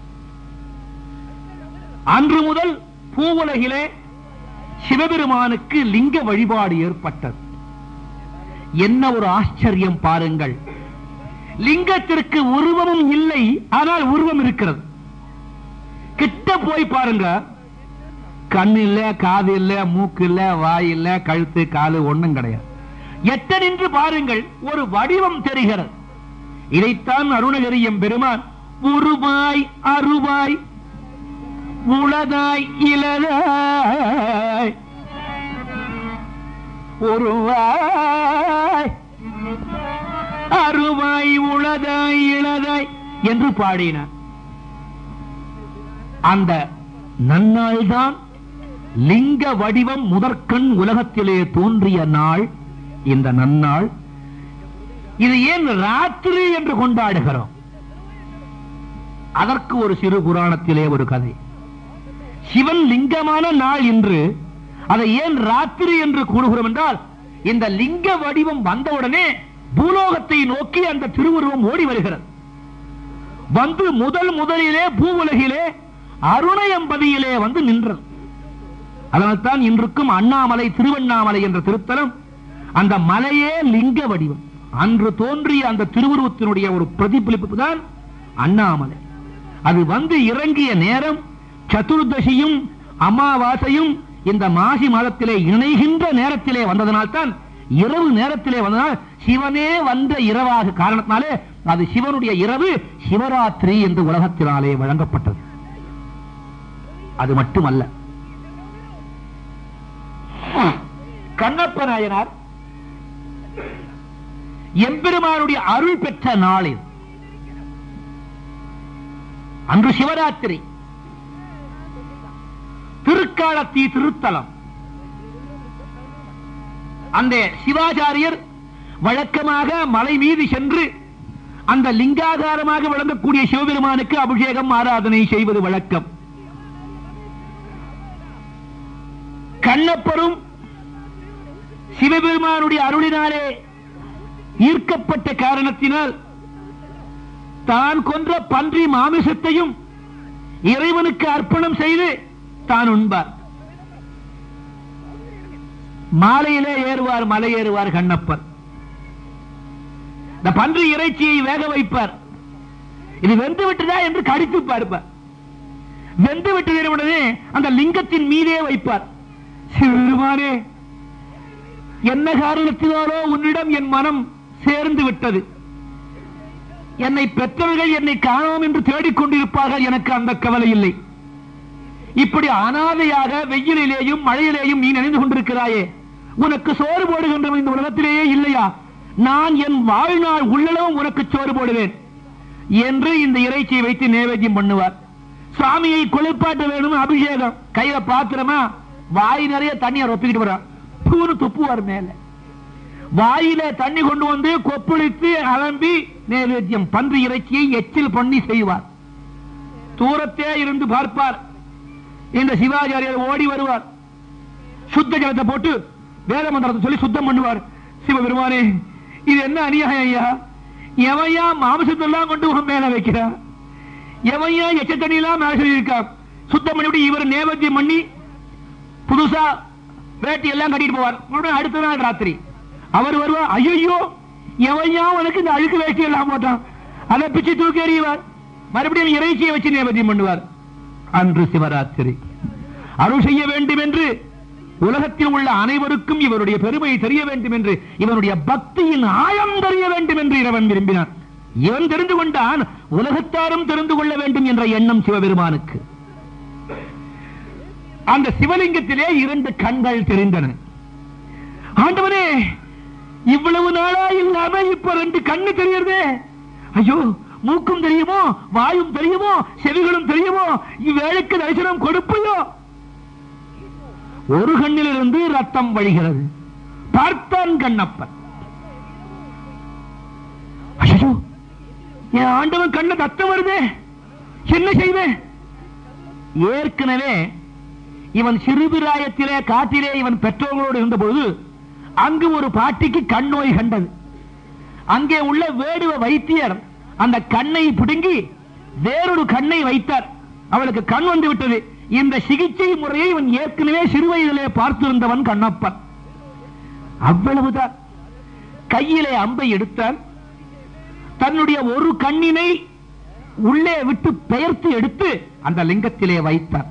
அன்று முதல் பூவுலகிலே சிவபெருமானுக்கு லிங்க வழிபாடு ஏற்பட்டது என்ன ஒரு ஆச்சரியம் பாருங்கள் லிங்கத்திற்கு உருவமும் இல்லை ஆனால் உருவம் இருக்கிறது கிட்ட போய் பாருங்க கண் இல்ல காது இல்ல மூக்கு இல்ல வாய் இல்ல கழுத்து காலு ஒண்ணும் கிடையாது எட்ட நின்று பாருங்கள் ஒரு வடிவம் தெரிகிறது இதைத்தான் அருணகிரியம் பெருமான் உருவாய் அருவாய் உளதாய் இளதாய் ஒருவாய் அருவாய் உளதாய் இளதாய் என்று பாடினார் அந்த நன்னாள்தான் லிங்க வடிவம் முதற்கண் உலகத்திலே தோன்றிய நாள் இந்த நன்னாள் இது ஏன் ராத்திரி என்று கொண்டாடுகிறோம் அதற்கு ஒரு சிறு புராணத்திலே ஒரு கதை சிவன் லிங்கமான நாள் இன்று அதை ஏன் ராத்திரி என்று கூறுகிறோம் என்றால் இந்த லிங்க வடிவம் வந்தவுடனே பூலோகத்தை நோக்கி அந்த திருவுருவம் ஓடி வருகிறது வந்து முதல் முதலிலே பூவுலகிலே அருணயம்பதியிலே வந்து நின்றது அதனால்தான் இன்றுக்கும் அண்ணாமலை திருவண்ணாமலை என்ற திருத்தலம் அந்த மலையே லிங்க வடிவம் அன்று தோன்றிய அந்த திருவுருவத்தினுடைய ஒரு பிரதிபலிப்பு தான் அண்ணாமலை அது வந்து இறங்கிய நேரம் சதுர்தசியும் அமாவாசையும் இந்த மாசி மாதத்திலே இணைகின்ற நேரத்திலே வந்ததனால்தான் இரவு நேரத்திலே வந்ததால் சிவனே வந்த இரவாக காரணத்தினாலே அது சிவனுடைய இரவு சிவராத்திரி என்று உலகத்தினாலே வழங்கப்பட்டது அது மட்டுமல்ல நாயனார் எம்பெருமானுடைய அருள் பெற்ற நாள் இது அன்று சிவராத்திரி திருக்காலத்தி திருத்தலம் அந்த சிவாச்சாரியர் வழக்கமாக மலை மீது சென்று அந்த லிங்காகாரமாக விளங்கக்கூடிய சிவபெருமானுக்கு அபிஷேகம் ஆராதனை செய்வது வழக்கம் கண்ணப்பரும் சிவபெருமானுடைய அருளினாலே ஈர்க்கப்பட்ட காரணத்தினால் தான் கொன்ற பன்றி மாமிசத்தையும் இறைவனுக்கு அர்ப்பணம் செய்து தான் உண்பார் மாலையிலே ஏறுவார் மலை ஏறுவார் கண்ணப்பர் இந்த பன்றி இறைச்சியை வேக வைப்பார் இது வெந்து விட்டதா என்று கடித்து பார்ப்பார் வெந்து விட்டது உடனே அந்த லிங்கத்தின் மீதே வைப்பார் சிவபெருமானே என்ன காரணத்தினாலோ உன்னிடம் என் மனம் சேர்ந்து விட்டது என்னை பெற்றவர்கள் என்னை காணோம் என்று தேடிக்கொண்டிருப்பார்கள் எனக்கு அந்த கவலை இல்லை இப்படி அனாதையாக வெயிலிலேயும் மழையிலேயும் நீ நினைந்து கொண்டிருக்கிறாயே உனக்கு சோறு போடுகின்ற இந்த உலகத்திலேயே இல்லையா நான் என் வாழ்நாள் உள்ளளவும் உனக்கு சோறு போடுவேன் என்று இந்த இறைச்சியை வைத்து நேவேத்தியம் பண்ணுவார் சுவாமியை குளிப்பாட்ட வேணும் அபிஷேகம் கையில பாத்திரமா வாய் நிறைய தண்ணியை ரொப்பிக்கிட்டு வர்றான் பூனு துப்புவார் மேல வாயில தண்ணி கொண்டு வந்து கொப்பளித்து அலம்பி நேவேத்தியம் பன்றி இறைச்சியை எச்சில் பண்ணி செய்வார் தூரத்தே இருந்து பார்ப்பார் இந்த சிவாச்சாரியர் ஓடி வருவார் சுத்த ஜலத்தை போட்டு வேத மந்திரத்தை சொல்லி சுத்தம் பண்ணுவார் சிவபெருமானே இது என்ன அநியாயம் ஐயா எவையா மாம்சத்தெல்லாம் கொண்டு உன் மேல வைக்கிறா எவையா எச்ச தண்ணி எல்லாம் மேல சொல்லியிருக்கா சுத்தம் பண்ணிவிட்டு இவர் நேவேத்தியம் பண்ணி புதுசா வேட்டி எல்லாம் கட்டிட்டு போவார் மறுபடியும் அடுத்த நாள் ராத்திரி அவர் வருவார் ஐயோ எவையா உனக்கு இந்த அழுக்கு வேட்டி எல்லாம் போட்டான் அதை பிச்சு தூக்கி எறிவார் மறுபடியும் இறைச்சியை வச்சு நேவேத்தியம் பண்ணுவார் அன்று சிவராத்திரி அருள் செய்ய வேண்டும் என்று உலகத்தில் உள்ள அனைவருக்கும் இவருடைய பெருமை தெரிய வேண்டும் என்று இவனுடைய பக்தியின் ஆழம் தெரிய வேண்டும் என்று இறைவன் விரும்பினான் இவன் தெரிந்து கொண்டான் உலகத்தாரும் தெரிந்து கொள்ள வேண்டும் என்ற எண்ணம் சிவபெருமானுக்கு அந்த சிவலிங்கத்திலே இரண்டு கண்கள் தெரிந்தன ஆண்டவனே இவ்வளவு நாளா இல்லாம இப்ப ரெண்டு கண்ணு தெரியறதே ஐயோ மூக்கும் தெரியுமோ வாயும் தெரியுமோ செவிகளும் தெரியுமோ இவ்வேளைக்கு தரிசனம் கொடுப்பையோ ஒரு கண்ணிலிருந்து ரத்தம் வழிகிறது பார்த்தான் கண்ணப்பன் ஐயோ என் ஆண்டவன் கண்ண ரத்தம் வருதே என்ன செய்வேன் ஏற்கனவே இவன் சிறுபிராயத்திலே காட்டிலே இவன் பெற்றோர்களோடு இருந்தபோது அங்கு ஒரு பாட்டிக்கு கண் நோய் கண்டது அங்கே உள்ள வேடுவ வைத்தியர் அந்த கண்ணை பிடுங்கி வேறொரு கண்ணை வைத்தார் அவளுக்கு கண் வந்து விட்டது இந்த சிகிச்சை முறையை இவன் ஏற்கனவே சிறு வயதிலே பார்த்திருந்தவன் கண்ணப்பன் அவ்வளவுதான் கையிலே அம்பை எடுத்தான் தன்னுடைய ஒரு கண்ணினை உள்ளே விட்டு பெயர்த்து எடுத்து அந்த லிங்கத்திலே வைத்தார்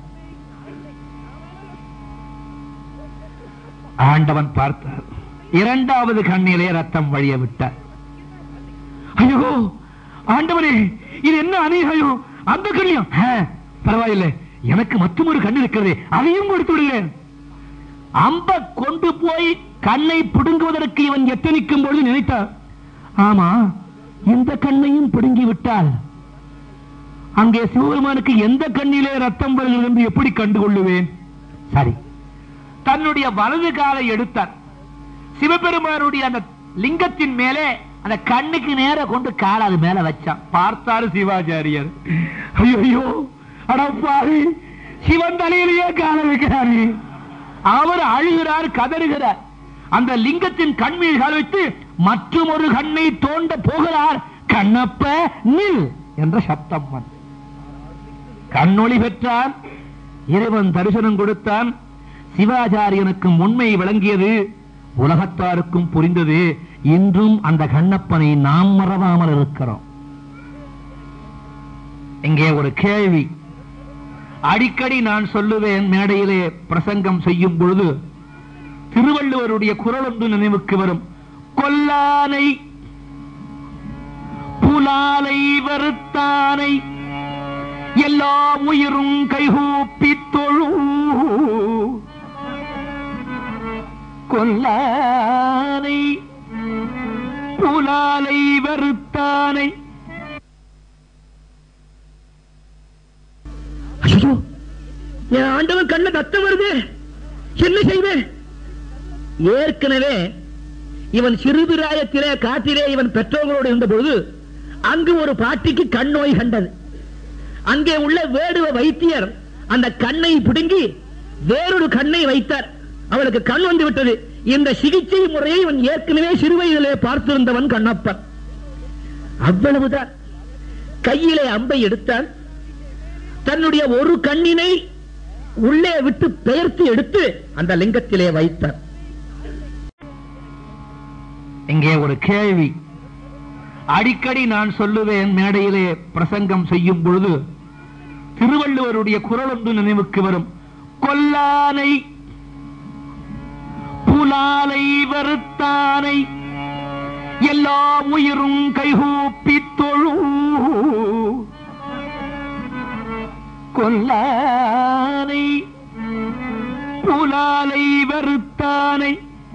ஆண்டவன் பார்த்தார் இரண்டாவது கண்ணிலே ரத்தம் வழிய விட்டார் ஐயோ ஆண்டவனே இது என்ன அநீகம் அந்த கண்ணியம் ஆ, பரவாயில்லை எனக்கு மற்றும் ஒரு கண் இருக்கிறது அதையும் கொடுத்து விடுகிறேன் அம்ப கொண்டு போய் கண்ணை பிடுங்குவதற்கு இவன் எத்தனிக்கும் பொழுது நினைத்தார் ஆமா இந்த கண்ணையும் பிடுங்கி விட்டால் அங்கே சிவபெருமானுக்கு எந்த கண்ணிலே ரத்தம் வருகிறது என்று எப்படி கண்டுகொள்ளுவேன் சரி தன்னுடைய வலது காலை எடுத்தார் சிவபெருமானுடைய அந்த லிங்கத்தின் மேலே அந்த கண்ணுக்கு நேர கொண்டு காலை அது மேல வச்சான் பார்த்தாரு சிவாச்சாரியர் ஐயோ ஐயோ அடப்பாவி சிவன் தலையிலேயே காலை வைக்கிறாரு அவர் அழுகிறார் கதறுகிறார் அந்த லிங்கத்தின் கண் மீது கால் வைத்து மற்றும் ஒரு கண்ணை தோண்ட போகிறார் கண்ணப்ப நில் என்ற சப்தம் வந்து கண்ணொளி பெற்றான் இறைவன் தரிசனம் கொடுத்தான் சிவாச்சாரியனுக்கும் உண்மை விளங்கியது உலகத்தாருக்கும் புரிந்தது இன்றும் அந்த கண்ணப்பனை நாம் மறவாமல் இருக்கிறோம் இங்கே ஒரு கேள்வி அடிக்கடி நான் சொல்லுவேன் மேடையிலே பிரசங்கம் செய்யும் பொழுது திருவள்ளுவருடைய குரல் ஒன்று நினைவுக்கு வரும் கொல்லானை புலாலை வருத்தானை எல்லா உயிரும் கைகூப்பி தொழு கொல்லானை புலாலை வருத்தானை ஐயோ என் ஆண்டவன் கண்ண தத்தம் வருது என்ன செய்வேன் ஏற்கனவே இவன் சிறுபிராயத்திலே காட்டிலே இவன் பெற்றோர்களோடு இருந்தபொழுது அங்கு ஒரு பாட்டிக்கு கண் நோய் கண்டது அங்கே உள்ள வேடுவ வைத்தியர் அந்த கண்ணை பிடுங்கி வேறொரு கண்ணை வைத்தார் அவளுக்கு கண் வந்து விட்டது இந்த சிகிச்சை முறையை இவன் ஏற்கனவே சிறுவயதிலே பார்த்திருந்தவன் கண்ணப்பன் அவ்வளவுதான் கையிலே அம்பை எடுத்தான் தன்னுடைய ஒரு கண்ணினை உள்ளே விட்டு பெயர்த்து எடுத்து அந்த லிங்கத்திலே வைத்தார் இங்கே ஒரு கேள்வி அடிக்கடி நான் சொல்லுவேன் மேடையிலே பிரசங்கம் செய்யும் பொழுது திருவள்ளுவருடைய குரல் ஒன்று நினைவுக்கு வரும் கொல்லானை புலாலை வருத்தானை எல்லா உயிரும் கைகூப்பி தொழு கொல்லானை புலாலை வருத்தானை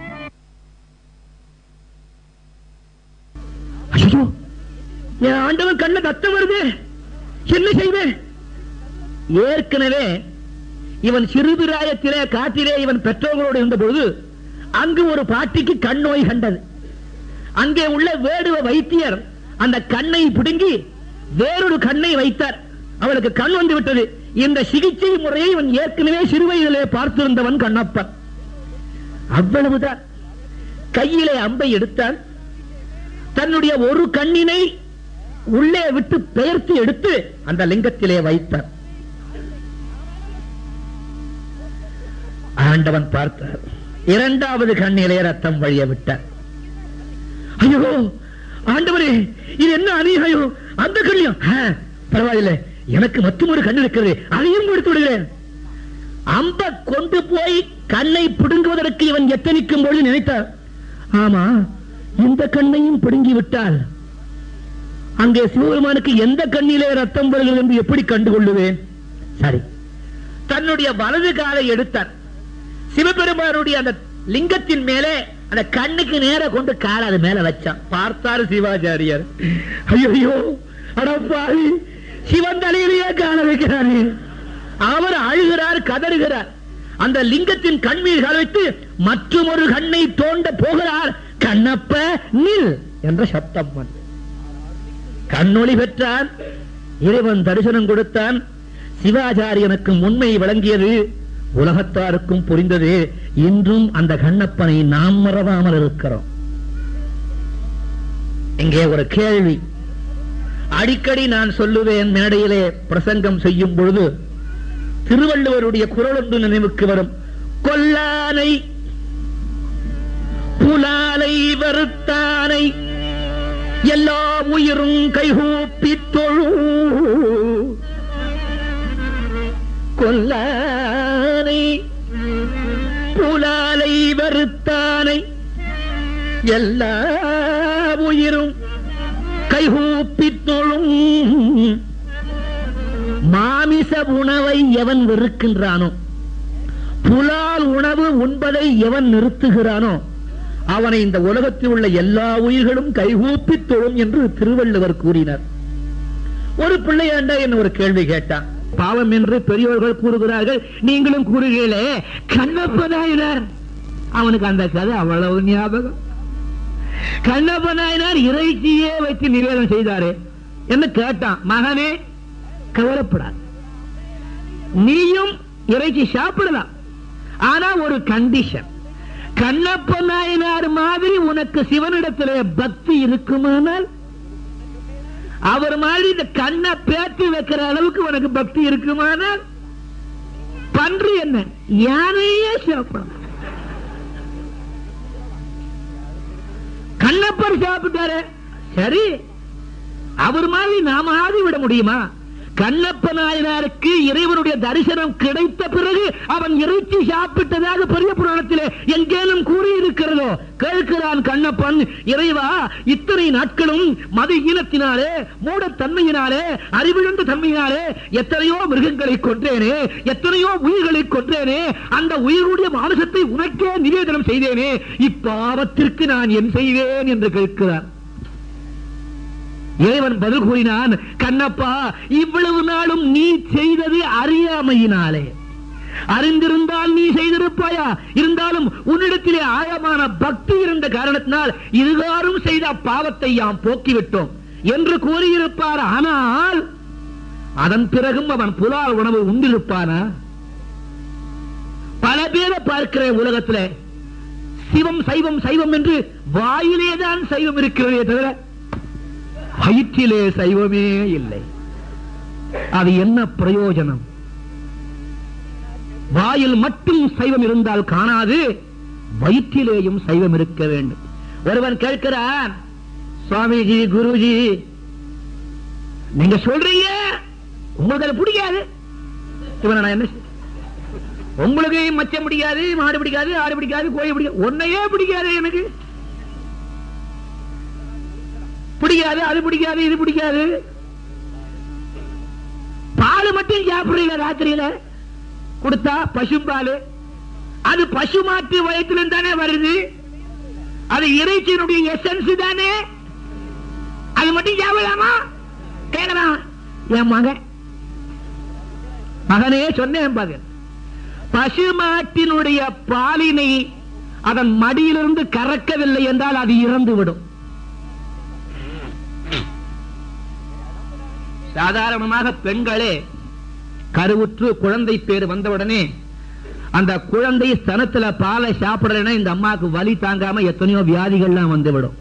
ஐயோ என் ஆண்டவன் கண்ண தத்தம் வருது என்ன செய்வேன் ஏற்கனவே இவன் சிறுபிராயத்திலே காட்டிலே இவன் பெற்றோர்களோடு இருந்தபொழுது அங்கு ஒரு பாட்டிக்கு கண் நோய் கண்டது அங்கே உள்ள வேடுவ வைத்தியர் அந்த கண்ணை பிடுங்கி வேறொரு கண்ணை வைத்தார் அவளுக்கு கண் வந்து விட்டது இந்த சிகிச்சை முறையை இவன் ஏற்கனவே சிறுவயதிலே பார்த்திருந்தவன் கண்ணப்பன் அவ்வளவுதான் கையிலே அம்பை எடுத்தான் தன்னுடைய ஒரு கண்ணினை உள்ளே விட்டு பெயர்த்து எடுத்து அந்த லிங்கத்திலே வைத்தார் ஆண்டவன் பார்த்தார் இரண்டாவது கண்ணிலே ரத்தம் வழிய விட்டார் ஐயோ ஆண்டவரே இது என்ன அநியாயம் அந்த கண்ணியம் ஆ, பரவாயில்லை எனக்கு மற்றும் ஒரு கண் இருக்கிறது அதையும் கொடுத்து விடுகிறேன் அம்ப கொண்டு போய் கண்ணை பிடுங்குவதற்கு இவன் எத்தனிக்கும் பொழுது நினைத்தார் ஆமா இந்த கண்ணையும் பிடுங்கி விட்டால் அங்கே சிவபெருமானுக்கு எந்த கண்ணிலே ரத்தம் வருகிறது என்று எப்படி கண்டுகொள்ளுவேன் சரி தன்னுடைய வலது காலை எடுத்தார் சிவபெருமானுடைய அந்த லிங்கத்தின் மேலே அந்த கண்ணுக்கு நேர கொண்டு காலை அது மேல வச்சான் பார்த்தாரு சிவாச்சாரியார் ஐயோ அடப்பாவி சிவன் தலையிலேயே கால வைக்கிறாரு அவர் அழுகிறார் கதறுகிறார் அந்த லிங்கத்தின் கண் மீது கால வைத்து மற்றும் ஒரு கண்ணை தோண்ட போகிறார் கண்ணப்ப நில் என்ற சப்தம் வந்தது. கண்ணொளி பெற்றான் இறைவன் தரிசனம் கொடுத்தான் சிவாச்சாரியனுக்கு உண்மை விளங்கியது உலகத்தாருக்கும் புரிந்தது இன்றும் அந்த கண்ணப்பனை நாம் மறவாமல் இருக்கிறோம் இங்கே ஒரு கேள்வி அடிக்கடி நான் சொல்லுவேன் மேடையிலே பிரசங்கம் செய்யும் பொழுது திருவள்ளுவருடைய குரல் ஒன்று நினைவுக்கு வரும் கொல்லானை புலாலை வருத்தானை எல்லா உயிரும் கைகூப்பி தொழு கொல்லானை புலாலை வருத்தானை எல்லா உயிரும் கைகூப்பி தொழும் மாமிச உணவை எவன் வெறுக்கின்றானோ புலால் உணவு உண்பதை எவன் நிறுத்துகிறானோ அவனை இந்த உலகத்தில் உள்ள எல்லா உயிர்களும் கைகூப்பி தொழும் என்று திருவள்ளுவர் கூறினார் ஒரு பிள்ளையாண்டா என்ன ஒரு கேள்வி கேட்டான் பாவம் என்று பெரியோர்கள் கூறுகிறார்கள் நீங்களும் கூறுகிறீர்களே கண்ணப்ப நாயனார் அவனுக்கு அந்த கதை அவ்வளவு ஞாபகம் கண்ணப்ப நாயனார் இறைச்சியே வைத்து நிவேதனம் செய்தாரே என்ன கேட்டான் மகனே கவலைப்படாது நீயும் இறைச்சி சாப்பிடலாம் ஆனா ஒரு கண்டிஷன் கண்ணப்ப நாயனார் மாதிரி உனக்கு சிவனிடத்திலே பக்தி இருக்குமானால் அவர் மாதிரி இந்த கண்ணை பேத்து வைக்கிற அளவுக்கு உனக்கு பக்தி இருக்குமானால் பன்றி என்ன யானையே சாப்பிடலாம் கண்ணப்பர் சாப்பிட்டாரு சரி அவர் மாதிரி நாம ஆதி விட முடியுமா கண்ணப்ப நாயனாருக்கு இறைவனுடைய தரிசனம் கிடைத்த பிறகு அவன் இறைச்சி சாப்பிட்டதாக பெரிய புராணத்திலே எங்கேனும் கூறியிருக்கிறதோ கேட்கிறான் கண்ணப்பன் இறைவா இத்தனை நாட்களும் மத ஈனத்தினாலே மூடத்தன்மையினாலே அறிவிழந்த தன்மையினாலே எத்தனையோ மிருகங்களை கொன்றேனே எத்தனையோ உயிர்களை கொன்றேனே அந்த உயிருடைய மாமிசத்தை உனக்கே நிவேதனம் செய்தேனே இப்பாவத்திற்கு நான் என் செய்வேன் என்று கேட்கிறார் இறைவன் பதில் கூறினான் கண்ணப்பா இவ்வளவு நாளும் நீ செய்தது அறியாமையினாலே அறிந்திருந்தால் நீ செய்திருப்பாயா இருந்தாலும் உன்னிடத்திலே ஆழமான பக்தி இருந்த காரணத்தினால் இதுகாரும் செய்த பாவத்தை யாம் போக்கிவிட்டோம் என்று கூறியிருப்பார் ஆனால் அதன் பிறகும் அவன் புலால் உணவு உண்டிருப்பானா பல பேரை பார்க்கிறேன் உலகத்துல சிவம் சைவம் சைவம் என்று வாயிலேதான் சைவம் இருக்கிறதே தவிர வயிற்றிலே சைவமே இல்லை அது என்ன பிரயோஜனம் வாயில் மட்டும் சைவம் இருந்தால் காணாது வயிற்றிலேயும் சைவம் இருக்க வேண்டும் ஒருவன் கேட்கிறான் சுவாமிஜி குருஜி நீங்க சொல்றீங்க உங்களுக்கு அது பிடிக்காது இவனை நான் என்ன செய்ய? உங்களுக்கு மச்சம் பிடிக்காது மாடு பிடிக்காது ஆடு பிடிக்காது கோழி பிடிக்காது ஒன்னையே பிடிக்காது எனக்கு பிடிக்காது அது பிடிக்காது இது பிடிக்காது பால் மட்டும் சாப்பிடுறீங்க ராத்திரியில கொடுத்தா பசும்பால் அது பசு மாட்டு வயத்துல தானே வருது அது இறைச்சியினுடைய எசன்ஸ் தானே அது மட்டும் சாப்பிடலாமா கேட்கலாம் என் மகன் மகனே சொன்னேன் பாரு பசு மாட்டினுடைய பாலினை அதன் மடியிலிருந்து கறக்கவில்லை என்றால் அது இறந்து விடும் சாதாரணமாக பெண்களே கருவுற்று குழந்தை பேர் வந்தவுடனே அந்த குழந்தை ஸ்தனத்துல பாலை சாப்பிடலன்னா இந்த அம்மாவுக்கு வலி தாங்காம எத்தனையோ வியாதிகள்லாம் வந்துவிடும்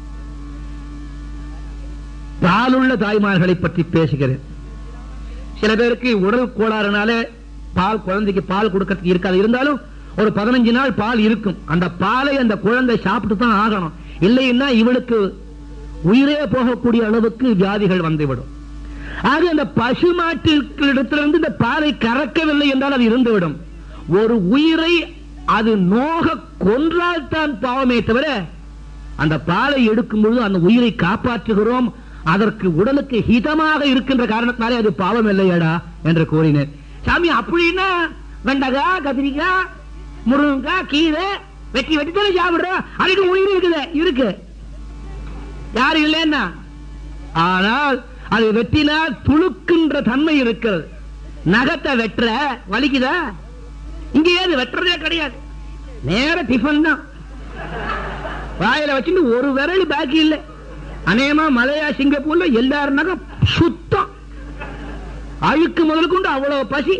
பாலுள்ள தாய்மார்களை பற்றி பேசுகிறேன் சில பேருக்கு உடல் கோளாறுனால பால் குழந்தைக்கு பால் கொடுக்கறதுக்கு இருக்காது இருந்தாலும் ஒரு பதினஞ்சு நாள் பால் இருக்கும் அந்த பாலை அந்த குழந்தை சாப்பிட்டு தான் ஆகணும் இல்லைன்னா இவளுக்கு உயிரே போகக்கூடிய அளவுக்கு வியாதிகள் வந்துவிடும் ஆக அந்த பசு மாட்டிடத்திலிருந்து இந்த பாலை கறக்கவில்லை என்றால் அது இருந்துவிடும் ஒரு உயிரை அது நோக கொன்றால் தான் பாவமே தவிர அந்த பாலை எடுக்கும் பொழுது அந்த உயிரை காப்பாற்றுகிறோம் அதற்கு உடலுக்கு ஹிதமாக இருக்கின்ற காரணத்தினாலே அது பாவம் இல்லையடா என்று கூறினேன் சாமி அப்படின்னா வெண்டக்காய் கத்திரிக்காய் முருங்கைக்காய் கீரை வெட்டி வெட்டி தானே சாப்பிடுறோம் அதுக்கு உயிர் இருக்குது இருக்கு யாரு இல்லைன்னா ஆனால் அது வெட்டினால் துளுக்கின்ற தன்மை இருக்கிறது நகத்தை வெட்டுற வலிக்குதா இங்க ஏது வெட்டுறதே கிடையாது நேர டிஃபன் தான் வாயில வச்சுட்டு ஒரு விரல் பாக்கி இல்லை அநேகமா மலையா சிங்கப்பூர்ல எல்லாரும் நகம் சுத்தம் அழுக்கு முதல் கொண்டு அவ்வளவு பசி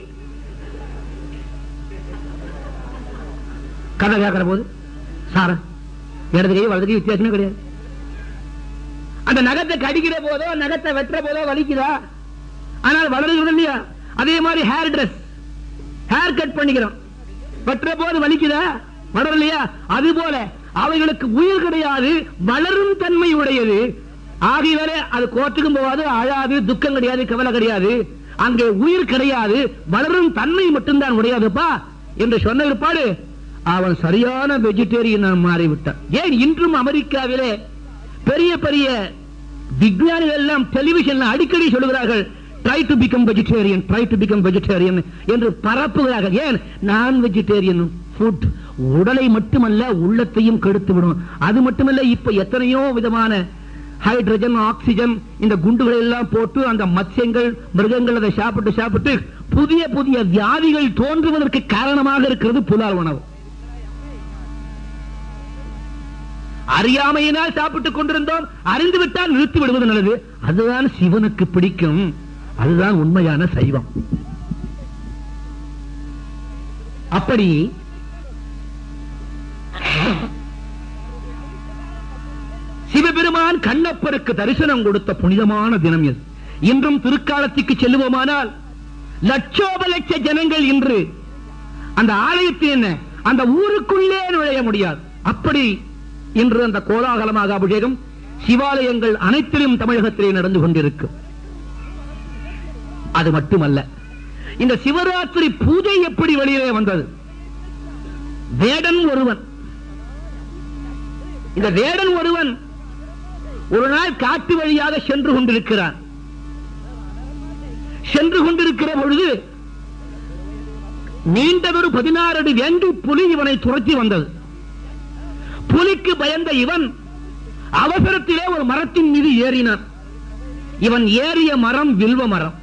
கதை கேட்கிற போது சாரா இடது கை வலது கை வித்தியாசமே கிடையாது அந்த நகத்தை கடிக்கிற போதோ நகத்தை வெட்டுற போதோ வலிக்குதா ஆனால் வளருகிறது இல்லையா அதே மாதிரி ஹேர் ட்ரெஸ் ஹேர் கட் பண்ணிக்கிறோம் வெட்டுற போது வலிக்குதா வளரலையா அது போல அவைகளுக்கு உயிர் கிடையாது வளரும் தன்மை உடையது ஆகியவரை அது கோர்ட்டுக்கும் போகாது அழாது துக்கம் கிடையாது கவலை கிடையாது அங்கே உயிர் கிடையாது வளரும் தன்மை மட்டும்தான் உடையாதுப்பா என்று சொன்ன பிற்பாடு அவன் சரியான வெஜிடேரியன் மாறிவிட்டான் ஏன் இன்றும் அமெரிக்காவிலே பெரிய பெரிய விஞ்ஞானிகள் எல்லாம் டெலிவிஷன்ல அடிக்கடி சொல்லுகிறார்கள் try to become vegetarian try to become vegetarian என்று பரப்புகிறார்கள் ஏன் நான் வெஜிடேரியன் ஃபுட் உடலை மட்டுமல்ல உள்ளத்தையும் கெடுத்து விடும் அது மட்டுமல்ல இப்ப எத்தனையோ விதமான ஹைட்ரஜன் ஆக்சிஜன் இந்த குண்டுகளை எல்லாம் போட்டு அந்த மத்ஸ்யங்கள் மிருகங்கள் அதை சாப்பிட்டு சாப்பிட்டு புதிய புதிய வியாதிகள் தோன்றுவதற்கு காரணமாக இருக்கிறது புலால் உணவு அறியாமையினால் சாப்பிட்டுக் கொண்டிருந்தோம் அறிந்து விட்டால் நிறுத்தி விடுவது நல்லது அதுதான் சிவனுக்கு பிடிக்கும் அதுதான் உண்மையான சைவம் அப்படி சிவபெருமான் கண்ணப்பருக்கு தரிசனம் கொடுத்த புனிதமான தினம் இது இன்றும் திருக்காலத்துக்கு செல்லுவோமானால் லட்சோப லட்ச ஜனங்கள் இன்று அந்த ஆலயத்தில் என்ன அந்த ஊருக்குள்ளே நுழைய முடியாது அப்படி இன்று அந்த கோலாகலமாக அபிஷேகம் சிவாலயங்கள் அனைத்திலும் தமிழகத்திலே நடந்து கொண்டிருக்கும் அது மட்டுமல்ல இந்த சிவராத்திரி பூஜை எப்படி வெளியிலே வந்தது வேடன் ஒருவன் இந்த வேடன் ஒருவன் ஒரு நாள் காட்டு வழியாக சென்று கொண்டிருக்கிறான் சென்று கொண்டிருக்கிற பொழுது நீண்டதொரு பதினாறு அடி வேண்டி புலி இவனை துரத்தி வந்தது புலிக்கு பயந்த இவன் அவசரத்திலே ஒரு மரத்தின் மீது ஏறினான் இவன் ஏறிய மரம் வில்வ மரம்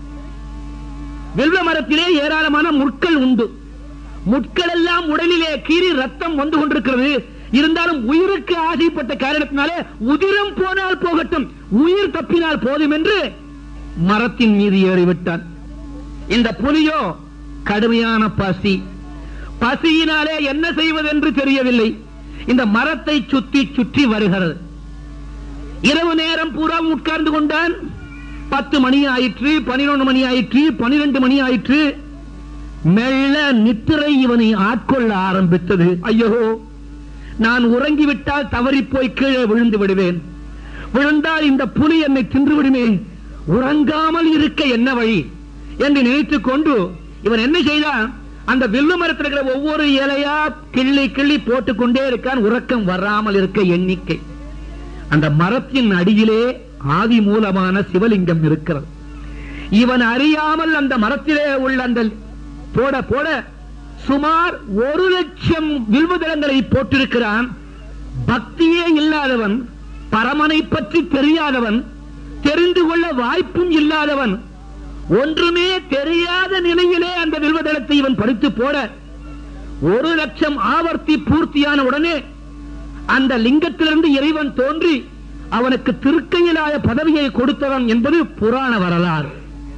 வில்வ மரத்திலே ஏராளமான முட்கள் உண்டு முட்கள் எல்லாம் உடலிலே கீறி ரத்தம் வந்து கொண்டிருக்கிறது இருந்தாலும் உயிருக்கு ஆசைப்பட்ட காரணத்தினாலே உதிரம் போனால் போகட்டும் உயிர் தப்பினால் போதும் என்று மரத்தின் மீது ஏறிவிட்டான் இந்த புலியோ கடுமையான பசி பசியினாலே என்ன செய்வதென்று தெரியவில்லை இந்த மரத்தை சுற்றி சுற்றி வருகிறது இரவு நேரம் பூரா உட்கார்ந்து கொண்டான் பத்து மணி ஆயிற்று பனிரெண்டு மணி ஆயிற்று பனிரெண்டு மணி ஆயிற்று மெல்ல நித்திரை இவனை ஆட்கொள்ள ஆரம்பித்தது ஐயோ நான் உறங்கிவிட்டால் தவறி போய் கீழே விழுந்து விடுவேன் விழுந்தால் இந்த புலி என்னை தின்று விடுமே உறங்காமல் இருக்க என்ன வழி என்று நினைத்துக் கொண்டு இவன் என்ன செய்தான் அந்த வில்லு மரத்தில் இருக்கிற ஒவ்வொரு இலையா கிள்ளி கிள்ளி போட்டுக் கொண்டே இருக்கான் உறக்கம் வராமல் இருக்க எண்ணிக்கை அந்த மரத்தின் அடியிலே ஆதி மூலமான சிவலிங்கம் இருக்கிறது இவன் அறியாமல் அந்த மரத்திலே உள்ள அந்த போட போட சுமார் ஒரு லட்சம் வில்வதளங்களை போட்டிருக்கிறான் பக்தியே இல்லாதவன் பரமனை பற்றி தெரியாதவன் தெரிந்து கொள்ள வாய்ப்பும் இல்லாதவன் ஒன்றுமே தெரியாத நிலையிலே அந்த வில்வதளத்தை இவன் படித்து போட ஒரு லட்சம் ஆவர்த்தி பூர்த்தியான உடனே அந்த லிங்கத்திலிருந்து இறைவன் தோன்றி அவனுக்கு திருக்கையிலாய பதவியை கொடுத்தவன் என்பது புராண வரலாறு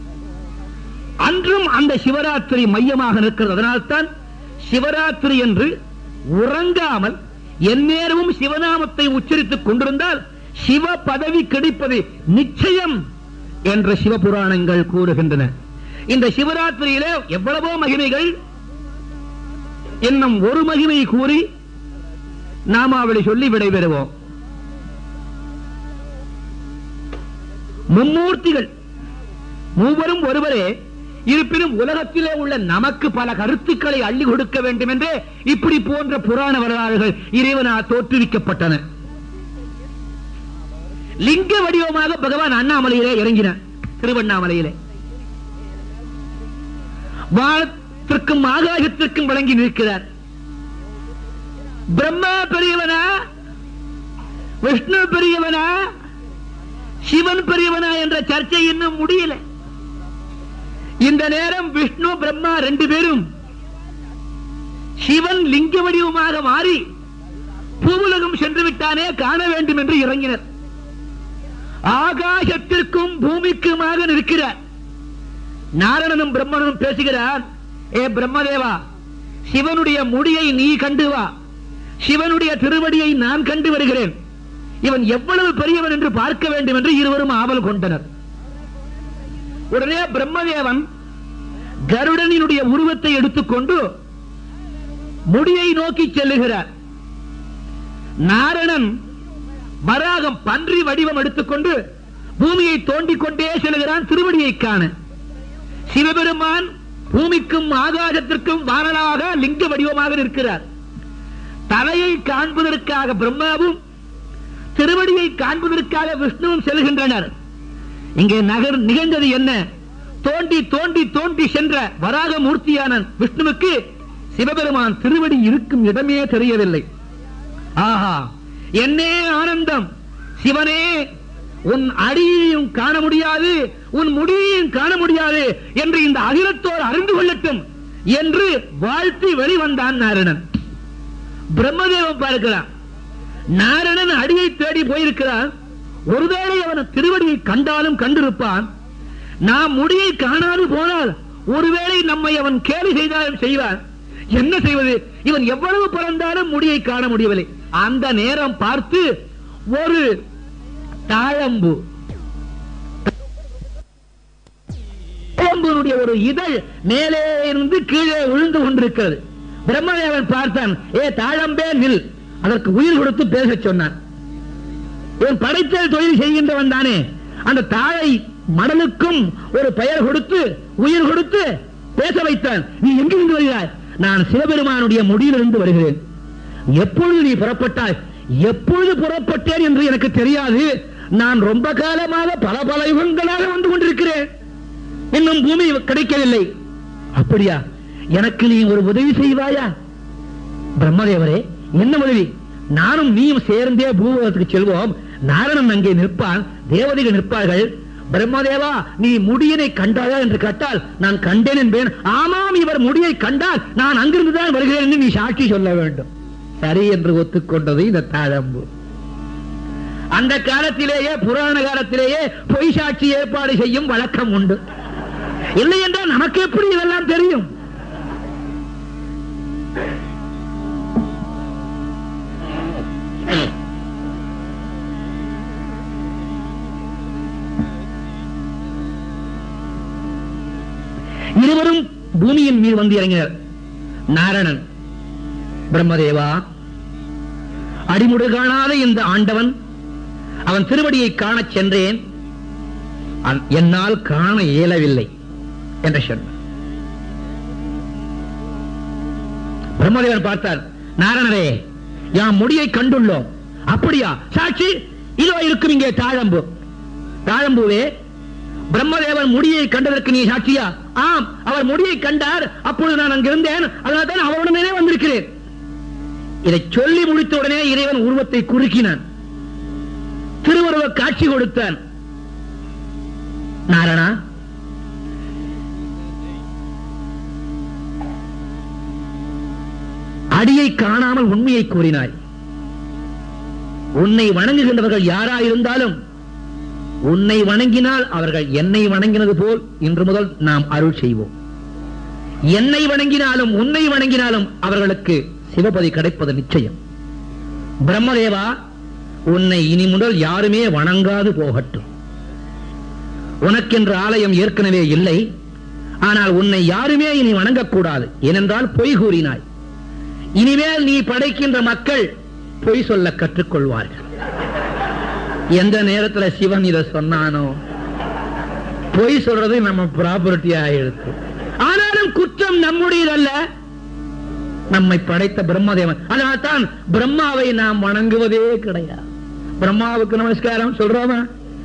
அன்றும் அந்த சிவராத்திரி மையமாக இருக்கிறது அதனால்தான் சிவராத்திரி என்று உறங்காமல் எந்நேரமும் சிவநாமத்தை உச்சரித்துக் கொண்டிருந்தால் சிவ பதவி கிடைப்பது நிச்சயம் என்ற சிவபுராணங்கள் கூறுகின்றன இந்த சிவராத்திரியிலே எவ்வளவோ மகிமைகள் இன்னும் ஒரு மகிமை கூறி நாமாவளி சொல்லி விடைபெறுவோம் மும்மூர்த்திகள் மூவரும் ஒருவரே இருப்பினும் உலகத்திலே உள்ள நமக்கு பல கருத்துக்களை அள்ளி கொடுக்க வேண்டும் என்றே இப்படி போன்ற புராண வரலாறுகள் இறைவனால் தோற்றுவிக்கப்பட்டன லிங்க வடிவமாக பகவான் அண்ணாமலையிலே இறங்கினார் திருவண்ணாமலையிலே வானத்திற்கும் ஆகாயத்திற்கும் வழங்கி நிற்கிறார் பிரம்மா பெரியவனா விஷ்ணு பெரியவனா சிவன் பெரியவனா என்ற சர்ச்சை இன்னும் முடியல இந்த நேரம் விஷ்ணு பிரம்மா ரெண்டு பேரும் சிவன் லிங்க வடிவமாக மாறி பூவுலகம் சென்று விட்டானே காண வேண்டும் என்று இறங்கினர் ஆகாசத்திற்கும் பூமிக்குமாக நிற்கிறார் நாரணனும் பிரம்மனும் பேசுகிறார் ஏ பிரம்மதேவா சிவனுடைய முடியை நீ கண்டு வா சிவனுடைய திருவடியை நான் கண்டு வருகிறேன் இவன் எவ்வளவு பெரியவன் என்று பார்க்க வேண்டும் என்று இருவரும் ஆவல் கொண்டனர் உடனே பிரம்மதேவன் கருடனினுடைய உருவத்தை எடுத்துக்கொண்டு முடியை நோக்கி செல்லுகிறார் நாரணன் வராகம் பன்றி வடிவம் எடுத்துக்கொண்டு பூமியை தோண்டிக் கொண்டே செல்கிறான் திருவடியை காண சிவபெருமான் பூமிக்கும் ஆகாசத்திற்கும் வானலாக லிங்க வடிவமாக இருக்கிறார் தலையை காண்பதற்காக பிரம்மாவும் திருவடியை காண்பதற்காக விஷ்ணுவும் செல்கின்றனர் இங்கே நகர் நிகழ்ந்தது என்ன தோண்டி தோண்டி தோண்டி சென்ற வராக மூர்த்தியான விஷ்ணுவுக்கு சிவபெருமான் திருவடி இருக்கும் இடமே தெரியவில்லை ஆஹா என்னே ஆனந்தம் சிவனே உன் அடியையும் காண முடியாது உன் முடியையும் காண முடியாது என்று இந்த அகிலத்தோர் அறிந்து கொள்ளட்டும் என்று வாழ்த்தி வெளிவந்தான் நாரணன் பிரம்மதேவன் பார்க்கிறான் நாரணன் அடியை தேடி போயிருக்கிறான் ஒருவேளை அவன் திருவடியை கண்டாலும் கண்டிருப்பான் நாம் முடியை காணாது போனால் ஒருவேளை நம்மை அவன் கேலி செய்தாலும் செய்வான் என்ன செய்வது இவன் எவ்வளவு பிறந்தாலும் முடியை காண முடியவில்லை அந்த நேரம் பார்த்து ஒரு தாழம்பு தாழம்புனுடைய ஒரு இதழ் மேலே இருந்து கீழே விழுந்து கொண்டிருக்கிறது பிரம்மதேவன் பார்த்தான் ஏ தாழம்பே நில் அதற்கு உயிர் கொடுத்து பேச சொன்னான் இவன் படைத்தல் தொழில் செய்கின்றவன் தானே அந்த தாழை மடலுக்கும் ஒரு பெயர் கொடுத்து உயிர் கொடுத்து பேச வைத்தான் நீ எங்கிருந்து வருகிறாய் நான் சிவபெருமானுடைய முடியிலிருந்து வருகிறேன் எப்பொழுது நீ புறப்பட்டாய் எப்பொழுது புறப்பட்டேன் என்று எனக்கு தெரியாது நான் ரொம்ப காலமாக பல பல யுகங்களாக வந்து கொண்டிருக்கிறேன் இன்னும் பூமி கிடைக்கவில்லை அப்படியா எனக்கு நீ ஒரு உதவி செய்வாயா பிரம்மதேவரே என்ன உதவி நானும் நீயும் சேர்ந்தே பூலோகத்துக்கு செல்வோம் நாரணன் அங்கே நிற்பான் தேவதைகள் நிற்பார்கள் பிரம்மதேவா நீ முடியனை கண்டாயா என்று கேட்டால் நான் கண்டேன் என்பேன் ஆமாம் இவர் முடியை கண்டால் நான் அங்கிருந்து தான் வருகிறேன் என்று நீ சாட்சி சொல்ல வேண்டும் சரி என்று ஒத்துக்கொண்டது இந்த தாழம்பு அந்த காலத்திலேயே புராண காலத்திலேயே பொய் சாட்சி ஏற்பாடு செய்யும் வழக்கம் உண்டு இல்லை என்றால் நமக்கு எப்படி இதெல்லாம் தெரியும் இருவரும் பூமியின் மீது வந்து இறங்கினர் நாரணன் பிரம்மதேவா அடிமுடு காணாத இந்த ஆண்டவன் அவன் திருவடியை காணச் சென்றேன் அன்- என்னால் காண இயலவில்லை என்று சொன்னார் பிரம்மதேவன் பார்த்தார் நாரணரே யாம் முடியை கண்டுள்ளோம் அப்படியா சாட்சி இதோ இருக்கும் இங்கே தாழம்பு தாழம்பூவே பிரம்மதேவன் முடியை கண்டதற்கு நீ சாட்சியா ஆம் அவர் முடியை கண்டார் அப்பொழுது நான் அங்கிருந்தேன் அதனால தான் அவருடனே வந்திருக்கிறேன் இதை சொல்லி முடித்த உடனே இறைவன் உருவத்தை குறுக்கினான் திருவுருவ காட்சி கொடுத்தான் நாரணா அடியை காணாமல் உண்மையை கூறினாய் உன்னை வணங்குகின்றவர்கள் யாராயிருந்தாலும் உன்னை வணங்கினால் அவர்கள் என்னை வணங்கினது போல் இன்று முதல் நாம் அருள் செய்வோம் என்னை வணங்கினாலும் உன்னை வணங்கினாலும் அவர்களுக்கு சிவபதி கிடைப்பது நிச்சயம் பிரம்மதேவா உன்னை இனி முதல் யாருமே வணங்காது போகட்டும் உனக்கென்று ஆலயம் ஏற்கனவே இல்லை ஆனால் உன்னை யாருமே இனி வணங்கக்கூடாது ஏனென்றால் பொய் கூறினாய் இனிமேல் நீ படைக்கின்ற மக்கள் பொய் சொல்ல கற்றுக்கொள்வார்கள் எந்த நேரத்துல சிவன் இத சொன்னானோ பொய் சொல்றது நம்ம ப்ராப்பர்ட்டி ஆயிடுது ஆனாலும் குற்றம் நம்முடையதல்ல நம்மை படைத்த பிரம்மதேவன் அதனால்தான் பிரம்மாவை நாம் வணங்குவதே கிடையாது பிரம்மாவுக்கு நமஸ்காரம் சொல்றோமா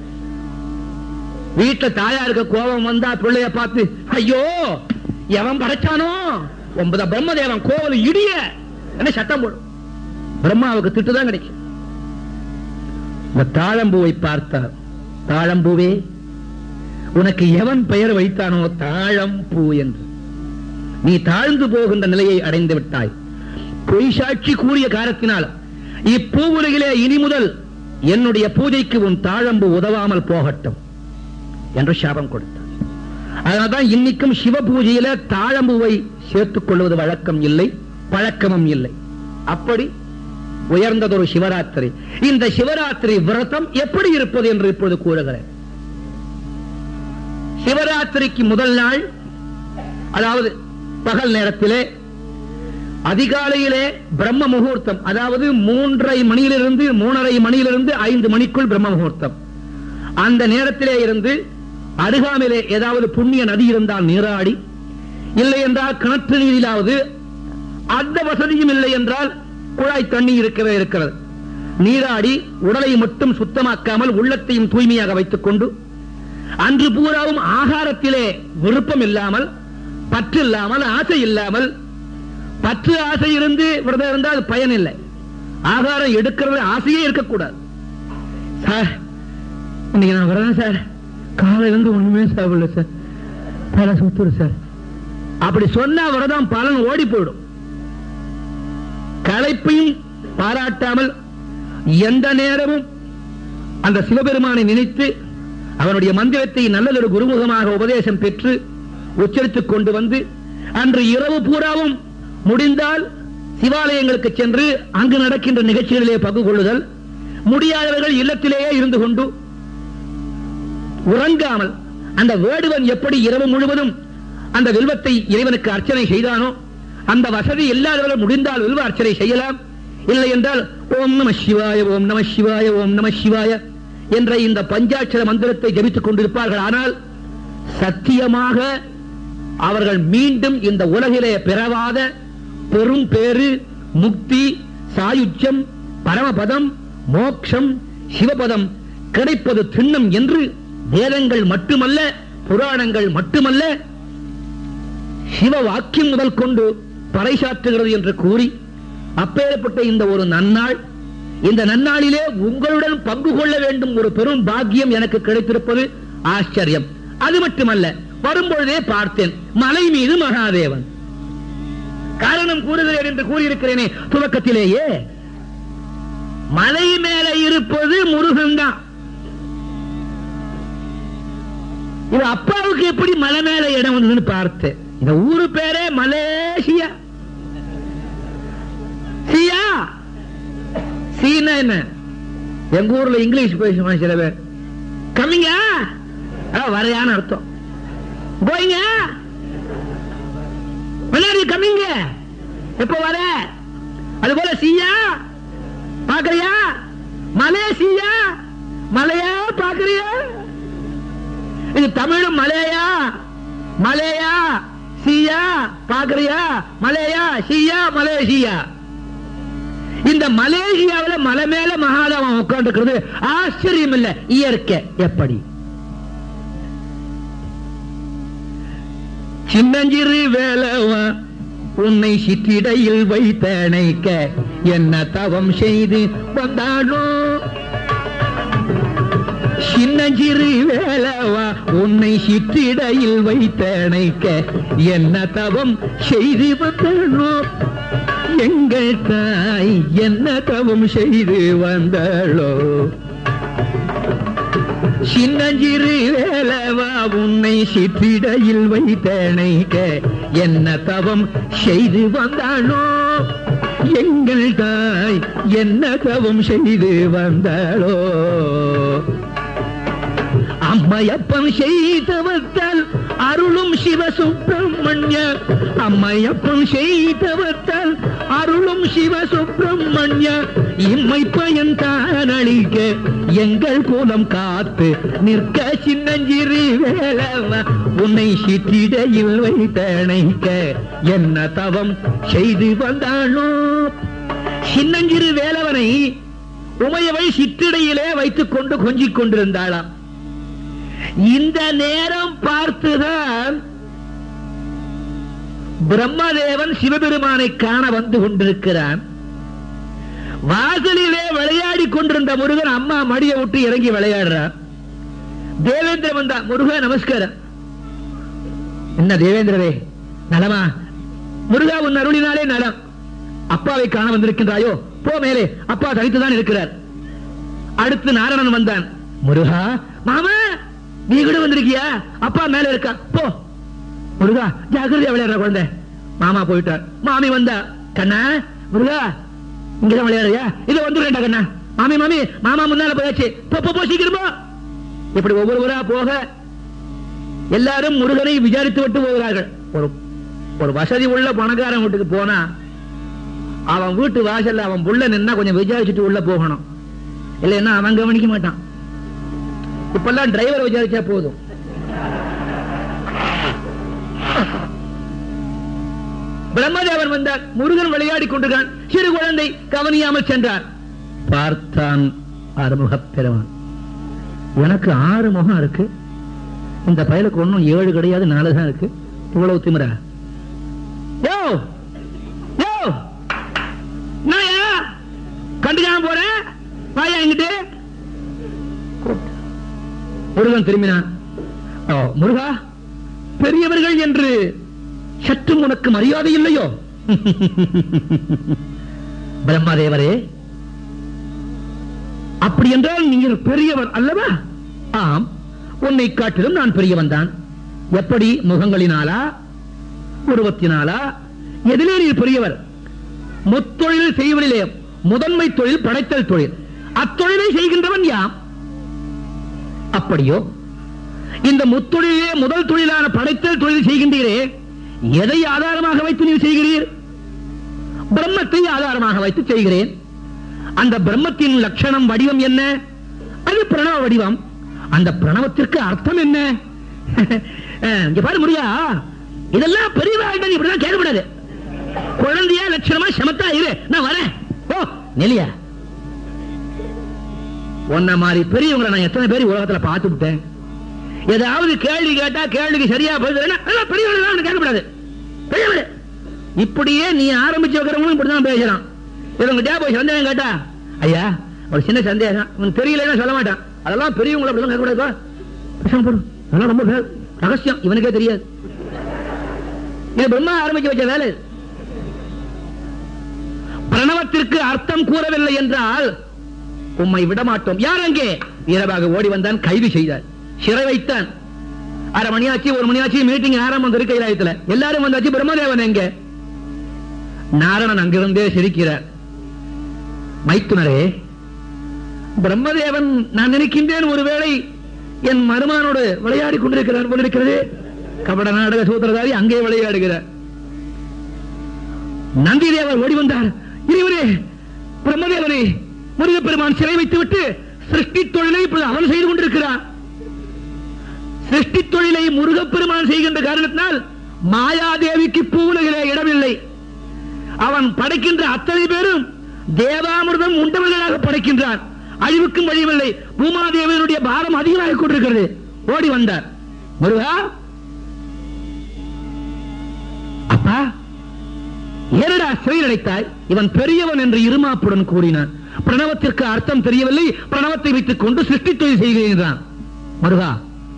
வீட்டுல தாயாருக்கு கோபம் வந்தா பிள்ளைய பார்த்து ஐயோ எவன் படைச்சானோ ஒன்பதா பிரம்மதேவன் கோவில் இடிய என்ன சட்டம் போடும் பிரம்மாவுக்கு திட்டுதான் கிடைக்கும் இந்த தாழம்பூவை பார்த்தார் தாழம்பூவே உனக்கு எவன் பெயர் வைத்தானோ தாழம்பூ என்று நீ தாழ்ந்து போகின்ற நிலையை அடைந்து விட்டாய் பொய் சாட்சி கூறிய காரணத்தினால் இப்பூ உலகிலே இனி முதல் என்னுடைய பூஜைக்கு உன் தாழம்பு உதவாமல் போகட்டும் என்று சாபம் கொடுத்தார் அதனால்தான் இன்னைக்கும் சிவ பூஜையில தாழம்புவை சேர்த்துக் கொள்வது வழக்கம் இல்லை பழக்கமும் இல்லை அப்படி உயர்ந்ததொரு சிவராத்திரி இந்த சிவராத்திரி விரதம் எப்படி இருப்பது என்று இப்பொழுது கூறுகிறேன் சிவராத்திரிக்கு முதல் நாள் அதாவது பகல் நேரத்திலே அதிகாலையிலே பிரம்ம முகூர்த்தம் அதாவது மூன்றரை மணியிலிருந்து மூணரை மணியிலிருந்து ஐந்து மணிக்குள் பிரம்ம முகூர்த்தம் அந்த நேரத்திலே இருந்து அருகாமையிலே ஏதாவது புண்ணிய நதி இருந்தால் நீராடி இல்லை என்றால் கிணற்று நீரிலாவது அந்த வசதியும் இல்லை என்றால் குழாய் தண்ணி இருக்கவே இருக்கிறது நீராடி உடலை மட்டும் சுத்தமாக்காமல் உள்ளத்தையும் தூய்மையாக வைத்துக் கொண்டு அன்று பூராவும் ஆகாரத்திலே விருப்பம் இல்லாமல் பற்று இல்லாமல் ஆசை இல்லாமல் பற்று ஆசை இருந்து விரதம் இருந்தால் பயன் இல்லை ஆகாரம் எடுக்கிறது ஆசையே இருக்கக்கூடாது சார் இன்னைக்கு நான் விரதம் சார் காலையில இருந்து ஒண்ணுமே சாப்பிடல சார் தலை சுத்துரு சார் அப்படி சொன்னா விரதம் பலன் ஓடி போயிடும் களைப்பையும் பாராட்டாமல் எந்த நேரமும் அந்த சிவபெருமானை நினைத்து அவனுடைய மந்திரத்தை நல்லதொரு குருமுகமாக உபதேசம் பெற்று உச்சரித்துக் கொண்டு வந்து அன்று இரவு பூராவும் முடிந்தால் சிவாலயங்களுக்கு சென்று அங்கு நடக்கின்ற நிகழ்ச்சிகளிலே பங்கு கொள்ளுதல் முடியாதவர்கள் இல்லத்திலேயே இருந்து கொண்டு உறங்காமல் அந்த வேடுவன் எப்படி இரவு முழுவதும் அந்த வில்வத்தை இறைவனுக்கு அர்ச்சனை செய்தானோ அந்த வசதி இல்லாதவர்கள் முடிந்தால் வில்வ அர்ச்சனை செய்யலாம் இல்லை என்றால் ஓம் நம சிவாய ஓம் நம சிவாய ஓம் நம சிவாய என்ற இந்த பஞ்சாட்சர மந்திரத்தை ஜபித்துக் கொண்டிருப்பார்கள் ஆனால் சத்தியமாக அவர்கள் மீண்டும் இந்த உலகிலே பிறவாத பெரும் பேரு முக்தி சாயுஜ்யம் பரமபதம் மோக்ஷம் சிவபதம் கிடைப்பது திண்ணம் என்று வேதங்கள் மட்டுமல்ல புராணங்கள் மட்டுமல்ல சிவ வாக்கியம் முதல் கொண்டு பறைசாற்றுகிறது என்று கூறி அப்பேற்பட்ட இந்த ஒரு நன்னாள் இந்த நன்னாளிலே உங்களுடன் பங்கு கொள்ள வேண்டும் ஒரு பெரும் பாக்கியம் எனக்கு கிடைத்திருப்பது ஆச்சரியம் அது மட்டுமல்ல வரும்பொழுதே பார்த்தேன் மலை மீது மகாதேவன் காரணம் கூறுகிறேன் என்று கூறியிருக்கிறேனே துவக்கத்திலேயே மலை மேல இருப்பது முருகன் தான் இது அப்பாவுக்கு எப்படி மலை மேல இடம் வந்ததுன்னு பார்த்தேன் இந்த ஊரு பேரே மலேசியா சியா சீனா என்ன எங்க ஊர்ல இங்கிலீஷ் பேசுவாங்க சில பேர் கம்மிங்க வரையான அர்த்தம் கோயிங்க விளையாடி கம்மிங்க எப்ப வர அது போல சீயா பாக்குறியா மலேசியா மலையா பாக்குறியா இது தமிழும் மலையா மலையா சீயா பாக்குறியா மலையா சீயா மலேசியா இந்த மலேசியாவில் மலை மேல மகாதவன் உட்கார்ந்து ஆச்சரியம் இல்ல இயற்கை எப்படி சின்னஞ்சிறு வேலவா உன்னை சிற்றிடையில் வைத்தணைக்க என்ன தவம் செய்து வந்தானோ சின்னஞ்சிறு வேலவா உன்னை சிற்றிடையில் வைத்தணைக்க என்ன தவம் செய்து வந்தானோ எங்கள் தாய் என்ன தவம் செய்து வந்தாளோ சின்னஞ்சிறு வேலவா உன்னை சிற்றிடையில் வைத்தணைக்க என்ன தவம் செய்து வந்தாளோ எங்கள் தாய் என்ன தவம் செய்து வந்தாளோ அம்மையப்பன் செய்தவத்தால் அருளும் சிவசுப்பிரமணிய அம்மையப்பன் செய்தவத்தால் அருளும் சிவசுப்பிரமணிய இம்மை பயன் தான் அளிக்க எங்கள் குலம் காத்து நிற்க சின்னஞ்சிறு வேலவ உன்னை சிற்றிடையில் வைத்தணைக்க என்ன தவம் செய்து வந்தானோ சின்னஞ்சிறு வேலவனை உமையவை சிற்றிடையிலே வைத்துக் கொண்டு கொஞ்சிக் கொண்டிருந்தாளாம் இந்த நேரம் பார்த்துதான் பிரம்மதேவன் சிவபெருமானை காண வந்து கொண்டிருக்கிறான் வாசலிலே விளையாடி கொண்டிருந்த முருகன் அம்மா மடிய விட்டு இறங்கி விளையாடுறான் தேவேந்திரன் வந்தா முருக நமஸ்காரம் என்ன தேவேந்திரரே நலமா முருகா உன் அருளினாலே நலம் அப்பாவை காண வந்திருக்கின்றாயோ போ மேலே அப்பா தனித்துதான் இருக்கிறார் அடுத்து நாரணன் வந்தான் முருகா மாமா நீ கூட வந்திருக்கியா அப்பா மேல இருக்கா போ முருகா ஜாக்கிரதையா விளையாடுற குழந்தை மாமா போயிட்டார் மாமி வந்தா கண்ணா முருகா இங்கதான் விளையாடுறியா இது வந்துடுறேன்டா கண்ணா மாமி மாமி மாமா முன்னால போயாச்சு போ போ, போ சீக்கிரமா இப்படி ஒவ்வொருவரா போக எல்லாரும் முருகனை விசாரித்து விட்டு போகிறார்கள் ஒரு ஒரு வசதி உள்ள பணக்காரன் வீட்டுக்கு போனா அவன் வீட்டு வாசல்ல அவன் புள்ள நின்னா கொஞ்சம் விசாரிச்சுட்டு உள்ள போகணும் இல்லைன்னா அவன் கவனிக்க மாட்டான் இப்பெல்லாம் டிரைவர் விசாரிச்சா போதும் பிரம்மதேவன் வந்தார் முருகன் விளையாடி கொண்டிருக்கான் சிறு குழந்தை கவனியாமல் சென்றார் பார்த்தான் ஆறுமுகப் பெருமான் எனக்கு ஆறு முகம் இருக்கு இந்த பயலுக்கு ஒண்ணும் ஏழு கிடையாது நாலு தான் இருக்கு இவ்வளவு திமிரா யோ யோ நாயா கண்டுக்காம போறேன் வாயா எங்கிட்டு முருகன் திரும்பினான் ஓ, முருகா பெரியவர்கள் என்று சற்றும் உனக்கு மரியாதை இல்லையோ பிரம்மதேவரே அப்படி என்றால் நீங்கள் பெரியவர் அல்லவா ஆம் உன்னை காட்டிலும் நான் பெரியவன் தான் எப்படி முகங்களினாலா உருவத்தினாலா எதிலே நீர் பெரியவர் முத்தொழில் செய்வதிலே முதன்மை தொழில் படைத்தல் தொழில் அத்தொழிலை செய்கின்றவன் யாம் அப்படியோ இந்த முத்தொழிலே முதல் தொழிலான படைத்தல் தொழில் செய்கின்றீரே எதை ஆதாரமாக வைத்து நீர் செய்கிறீர் பிரம்மத்தை ஆதாரமாக வைத்து செய்கிறேன் அந்த பிரம்மத்தின் லட்சணம் வடிவம் என்ன அது அது பிரணவ வடிவம் அந்த பிரணவத்திற்கு அர்த்தம் என்ன அஹ், இங்க பாரு முடியா இதெல்லாம் பெரியவாழ்ந்த இப்படிதான் கேட்கக்கூடாது குழந்தையா லட்சணமா சமத்தா இரு நான் வரேன் ஓ நெலியா உன்ன மாதிரி பெரியவங்களை நான் எத்தனை பேர் உலகத்துல பார்த்து விட்டேன் ஏதாவது கேள்வி கேட்டா கேள்விக்கு சரியா பதில் பெரியவங்க கேட்கக்கூடாது பெரியவர் இப்படியே நீ ஆரம்பிச்சு வைக்கிறவங்களும் இப்படிதான் பேசுறான் இவங்கிட்ட போய் சந்தேகம் கேட்டா ஐயா ஒரு சின்ன சந்தேகம் உனக்கு தெரியலன்னா சொல்ல மாட்டான் அதெல்லாம் பெரியவங்களை அப்படிலாம் கேட்கக்கூடாதுப்பா பேசாம போடு அதெல்லாம் ரொம்ப வே- ரகசியம் இவனுக்கே தெரியாது இது பிரம்மா ஆரம்பிச்சு வச்ச வேலை இது. பிரணவத்திற்கு அர்த்தம் கூறவில்லை என்றால் உம்மை விடமாட்டோம் யார் அங்கே வீரபாக ஓடி வந்தான் கைது செய்தார் சிறை வைத்தான் அரை மணியாச்சு ஒரு மணியாச்சு மீட்டிங் ஆரம்பம் திருக்கையிலாயத்துல எல்லாரும் வந்தாச்சு பிரம்மதேவன் எங்க நாரணன் அங்கிருந்தே சிரிக்கிறார் மைத்துனரே பிரம்மதேவன் நான் நினைக்கின்றேன் ஒருவேளை என் மருமானோடு விளையாடி கொண்டிருக்கிறார் போல இருக்கிறது கபட நாடக சூத்திரதாரி அங்கே விளையாடுகிறார் நந்திதேவர் ஓடி வந்தார் இறைவரே பிரம்மதேவரே முருகப்பெருமான் சிறை வைத்து விட்டு சிருஷ்டி தொழிலை இப்பொழுது அவன் செய்து கொண்டிருக்கிறான் சிருஷ்டி தொழிலை முருகப்பெருமான் செய்கின்ற காரணத்தினால் மாயாதேவிக்கு பூவுலகிலே இடமில்லை அவன் படைக்கின்ற அத்தனை பேரும் தேவாமிர்தம் உண்டவர்களாக படைக்கின்றான் அழிவுக்கும் வழியவில்லை பூமாதேவியனுடைய பாரம் அதிகமாக கொண்டிருக்கிறது ஓடி வந்தார் முருகா அப்பா ஏனடா சிறையில் அடைத்தாய் இவன் பெரியவன் என்று இருமாப்புடன் கூறினான் பிரணவத்திற்கு அர்த்தம் தெரியவில்லை பிரணவத்தை வைத்துக் கொண்டு சிருஷ்டி தொழில் செய்கிறான் முருகா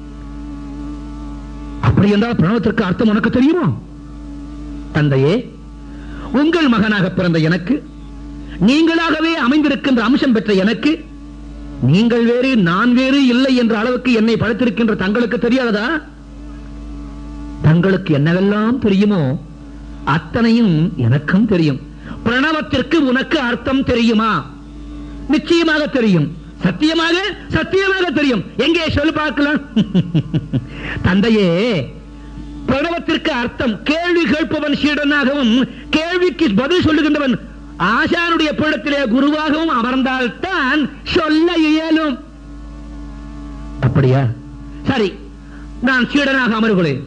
அப்படி என்றால் பிரணவத்திற்கு அர்த்தம் உனக்கு தெரியுமா தந்தையே உங்கள் மகனாக பிறந்த எனக்கு நீங்களாகவே அமைந்திருக்கின்ற அம்சம் பெற்ற எனக்கு நீங்கள் வேறு நான் வேறு இல்லை என்ற அளவுக்கு என்னை படைத்திருக்கின்ற தங்களுக்கு தெரியாததா தங்களுக்கு என்னவெல்லாம் தெரியுமோ அத்தனையும் எனக்கும் தெரியும் பிரணவத்திற்கு உனக்கு அர்த்தம் தெரியுமா நிச்சயமாக தெரியும் சத்தியமாக சத்தியமாக தெரியும் எங்கே சொல்லு பார்க்கலாம் தந்தையே பிரணவத்திற்கு அர்த்தம் கேள்வி கேட்பவன் சீடனாகவும் கேள்விக்கு பதில் சொல்லுகின்றவன் ஆசானுடைய பீடத்திலே குருவாகவும் அமர்ந்தால்தான் சொல்ல இயலும் அப்படியா சரி நான் சீடனாக அமர்கிறேன்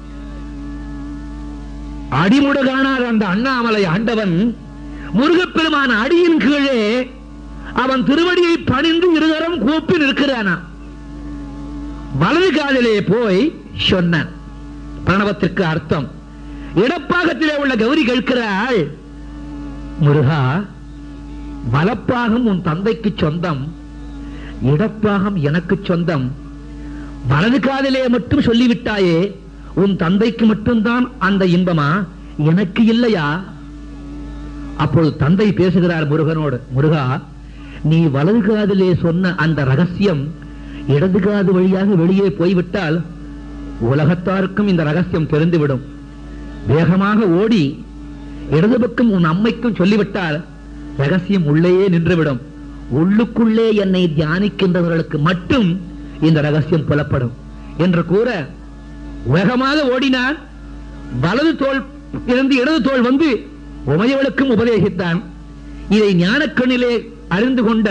அடிமுடு காணாத அந்த அண்ணாமலை ஆண்டவன் முருகப்பெருமான அடியின் கீழே அவன் திருவடியை பணிந்து இருதரம் கூப்பி நிற்கிறானா வலது காலிலே போய் சொன்னான் பிரணவத்திற்கு அர்த்தம் இடப்பாகத்திலே உள்ள கௌரி கேட்கிறாள் முருகா வலப்பாகம் உன் தந்தைக்கு சொந்தம் இடப்பாகம் எனக்கு சொந்தம் வலது காதிலே மட்டும் சொல்லிவிட்டாயே உன் தந்தைக்கு மட்டும்தான் அந்த இன்பமா எனக்கு இல்லையா அப்பொழுது தந்தை பேசுகிறார் முருகனோடு முருகா நீ வலது காதிலே சொன்ன அந்த ரகசியம் இடது காது வழியாக வெளியே போய்விட்டால் உலகத்தாருக்கும் இந்த ரகசியம் தெரிந்துவிடும் வேகமாக ஓடி இடது பக்கம் உன் அம்மைக்கும் சொல்லிவிட்டால் ரகசியம் உள்ளேயே நின்றுவிடும் உள்ளுக்குள்ளே என்னை தியானிக்கின்றவர்களுக்கு மட்டும் இந்த ரகசியம் புலப்படும் என்று கூற வேகமாக ஓடினான் வலது தோல் இருந்து இடது தோல் வந்து உமையவளுக்கும் உபதேசித்தான் இதை ஞானக்கண்ணிலே அறிந்து கொண்ட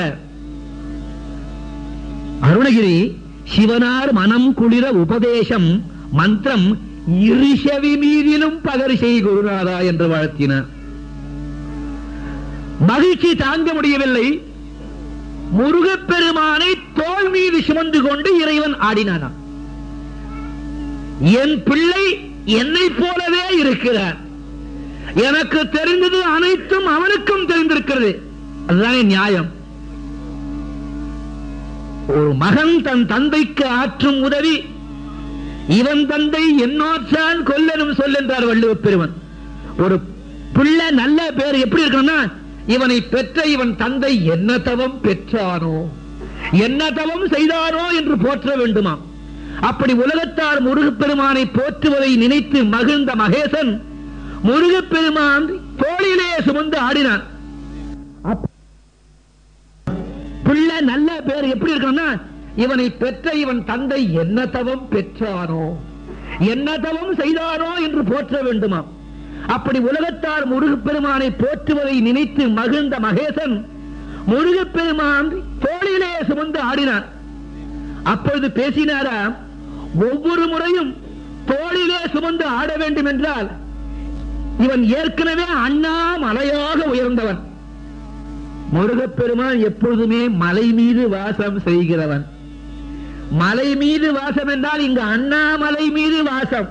அருணகிரி சிவனார் மனம் குளிர உபதேசம் மந்திரம் இருஷவி மீதிலும் பகர் செய் குருநாதா என்று வாழ்த்தினார் மகிழ்ச்சி தாங்க முடியவில்லை முருகப்பெருமானை தோல் மீது சுமந்து கொண்டு இறைவன் ஆடினானாம் என் பிள்ளை என்னை போலவே இருக்கிறார் எனக்கு தெரிந்தது அனைத்தும் அவனுக்கும் தெரிந்திருக்கிறது அதுதானே நியாயம் ஒரு மகன் தன் தந்தைக்கு ஆற்றும் உதவி இவன் தந்தை என்னாற்றான் கொல்லனும் சொல்லென்றார் வள்ளுவப் பெருமன் ஒரு பிள்ளை நல்ல பேர் எப்படி இருக்கணும்னா இவனை பெற்ற இவன் தந்தை என்ன தவம் பெற்றானோ என்ன தவம் செய்தானோ என்று போற்ற வேண்டுமாம் அப்படி உலகத்தார் முருகப்பெருமானை போற்றுவதை நினைத்து மகிழ்ந்த மகேசன் முருகப்பெருமான் தோளிலே சுமந்து ஆடினான் அப்ப- பிள்ளை நல்ல பேர் எப்படி இருக்கணும்னா இவனை பெற்ற இவன் தந்தை என்ன தவம் பெற்றானோ என்ன தவம் செய்தானோ என்று போற்ற வேண்டுமாம் அப்படி உலகத்தார் முருகப்பெருமானை போற்றுவதை நினைத்து மகிழ்ந்த மகேசன் முருகப்பெருமான் தோளிலே சுமந்து ஆடினான் அப்பொழுது பேசினாரா ஒவ்வொரு முறையும் தோளிலே சுமந்து ஆட வேண்டும் என்றால் இவன் ஏற்கனவே அண்ணா மலையாக உயர்ந்தவன் முருகப்பெருமான் எப்பொழுதுமே மலை மீது வாசம் செய்கிறவன் மலை மீது வாசம் என்றால் இங்கு அண்ணாமலை மீது வாசம்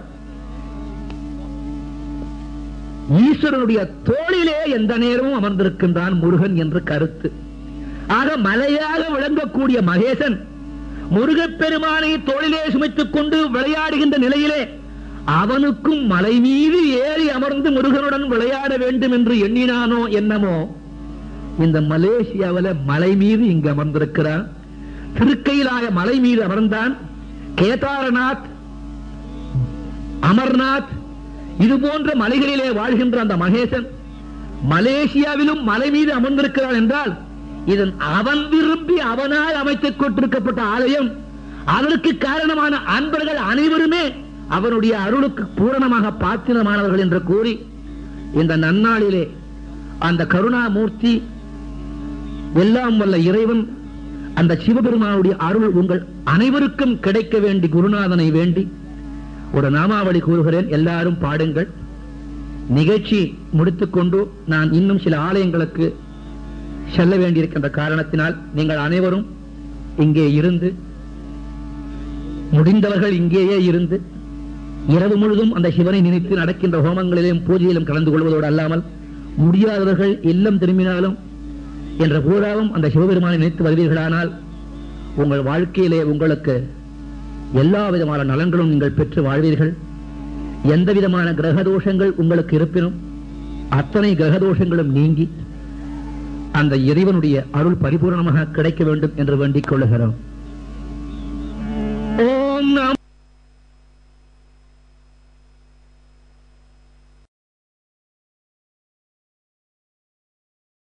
ஈஸ்வரனுடைய தோளிலே எந்த நேரமும் அமர்ந்திருக்கின்றான் முருகன் என்று கருத்து ஆக மலையாக விளங்கக்கூடிய மகேசன் முருகப்பெருமானை தோளிலே சுமைத்துக் கொண்டு விளையாடுகின்ற நிலையிலே அவனுக்கும் மலை மீது ஏறி அமர்ந்து முருகனுடன் விளையாட வேண்டும் என்று எண்ணினானோ என்னமோ இந்த மலேசியாவில மலை மீது இங்கு அமர்ந்திருக்கிறான் திருக்கையிலாய மலை மீது அமர்ந்தான் கேதாரநாத் அமர்நாத் இது போன்ற மலைகளிலே வாழ்கின்ற அந்த மகேசன் மலேசியாவிலும் மலை மீது அமர்ந்திருக்கிறான் என்றால் இதன் அவன் விரும்பி அவனால் அமைத்துக் கொண்டிருக்கப்பட்ட ஆலயம் அதற்கு காரணமான அன்பர்கள் அனைவருமே அவனுடைய அருளுக்கு பூரணமாக பாத்திரமானவர்கள் என்று கூறி இந்த நன்னாளிலே அந்த கருணாமூர்த்தி எல்லாம் வல்ல இறைவன் அந்த சிவபெருமானுடைய அருள் உங்கள் அனைவருக்கும் கிடைக்க வேண்டி குருநாதனை வேண்டி ஒரு நாமாவளி கூறுகிறேன் எல்லாரும் பாடுங்கள் நிகழ்ச்சி முடித்துக்கொண்டு நான் இன்னும் சில ஆலயங்களுக்கு செல்ல வேண்டியிருக்கின்ற காரணத்தினால் நீங்கள் அனைவரும் இங்கே இருந்து முடிந்தவர்கள் இங்கேயே இருந்து இரவு முழுதும் அந்த சிவனை நினைத்து நடக்கின்ற ஹோமங்களிலும் பூஜையிலும் கலந்து கொள்வதோடு அல்லாமல் முடியாதவர்கள் இல்லம் திரும்பினாலும் என்ற பூராவும் அந்த சிவபெருமானை நினைத்து வருவீர்களானால் உங்கள் வாழ்க்கையிலே உங்களுக்கு எல்லா விதமான நலன்களும் நீங்கள் பெற்று வாழ்வீர்கள் எந்த விதமான கிரக தோஷங்கள் உங்களுக்கு இருப்பினும் அத்தனை கிரக தோஷங்களும் நீங்கி அந்த இறைவனுடைய அருள் பரிபூரணமாக கிடைக்க வேண்டும் என்று வேண்டிக் கொள்ளுகிறோம் ஓம் நாம்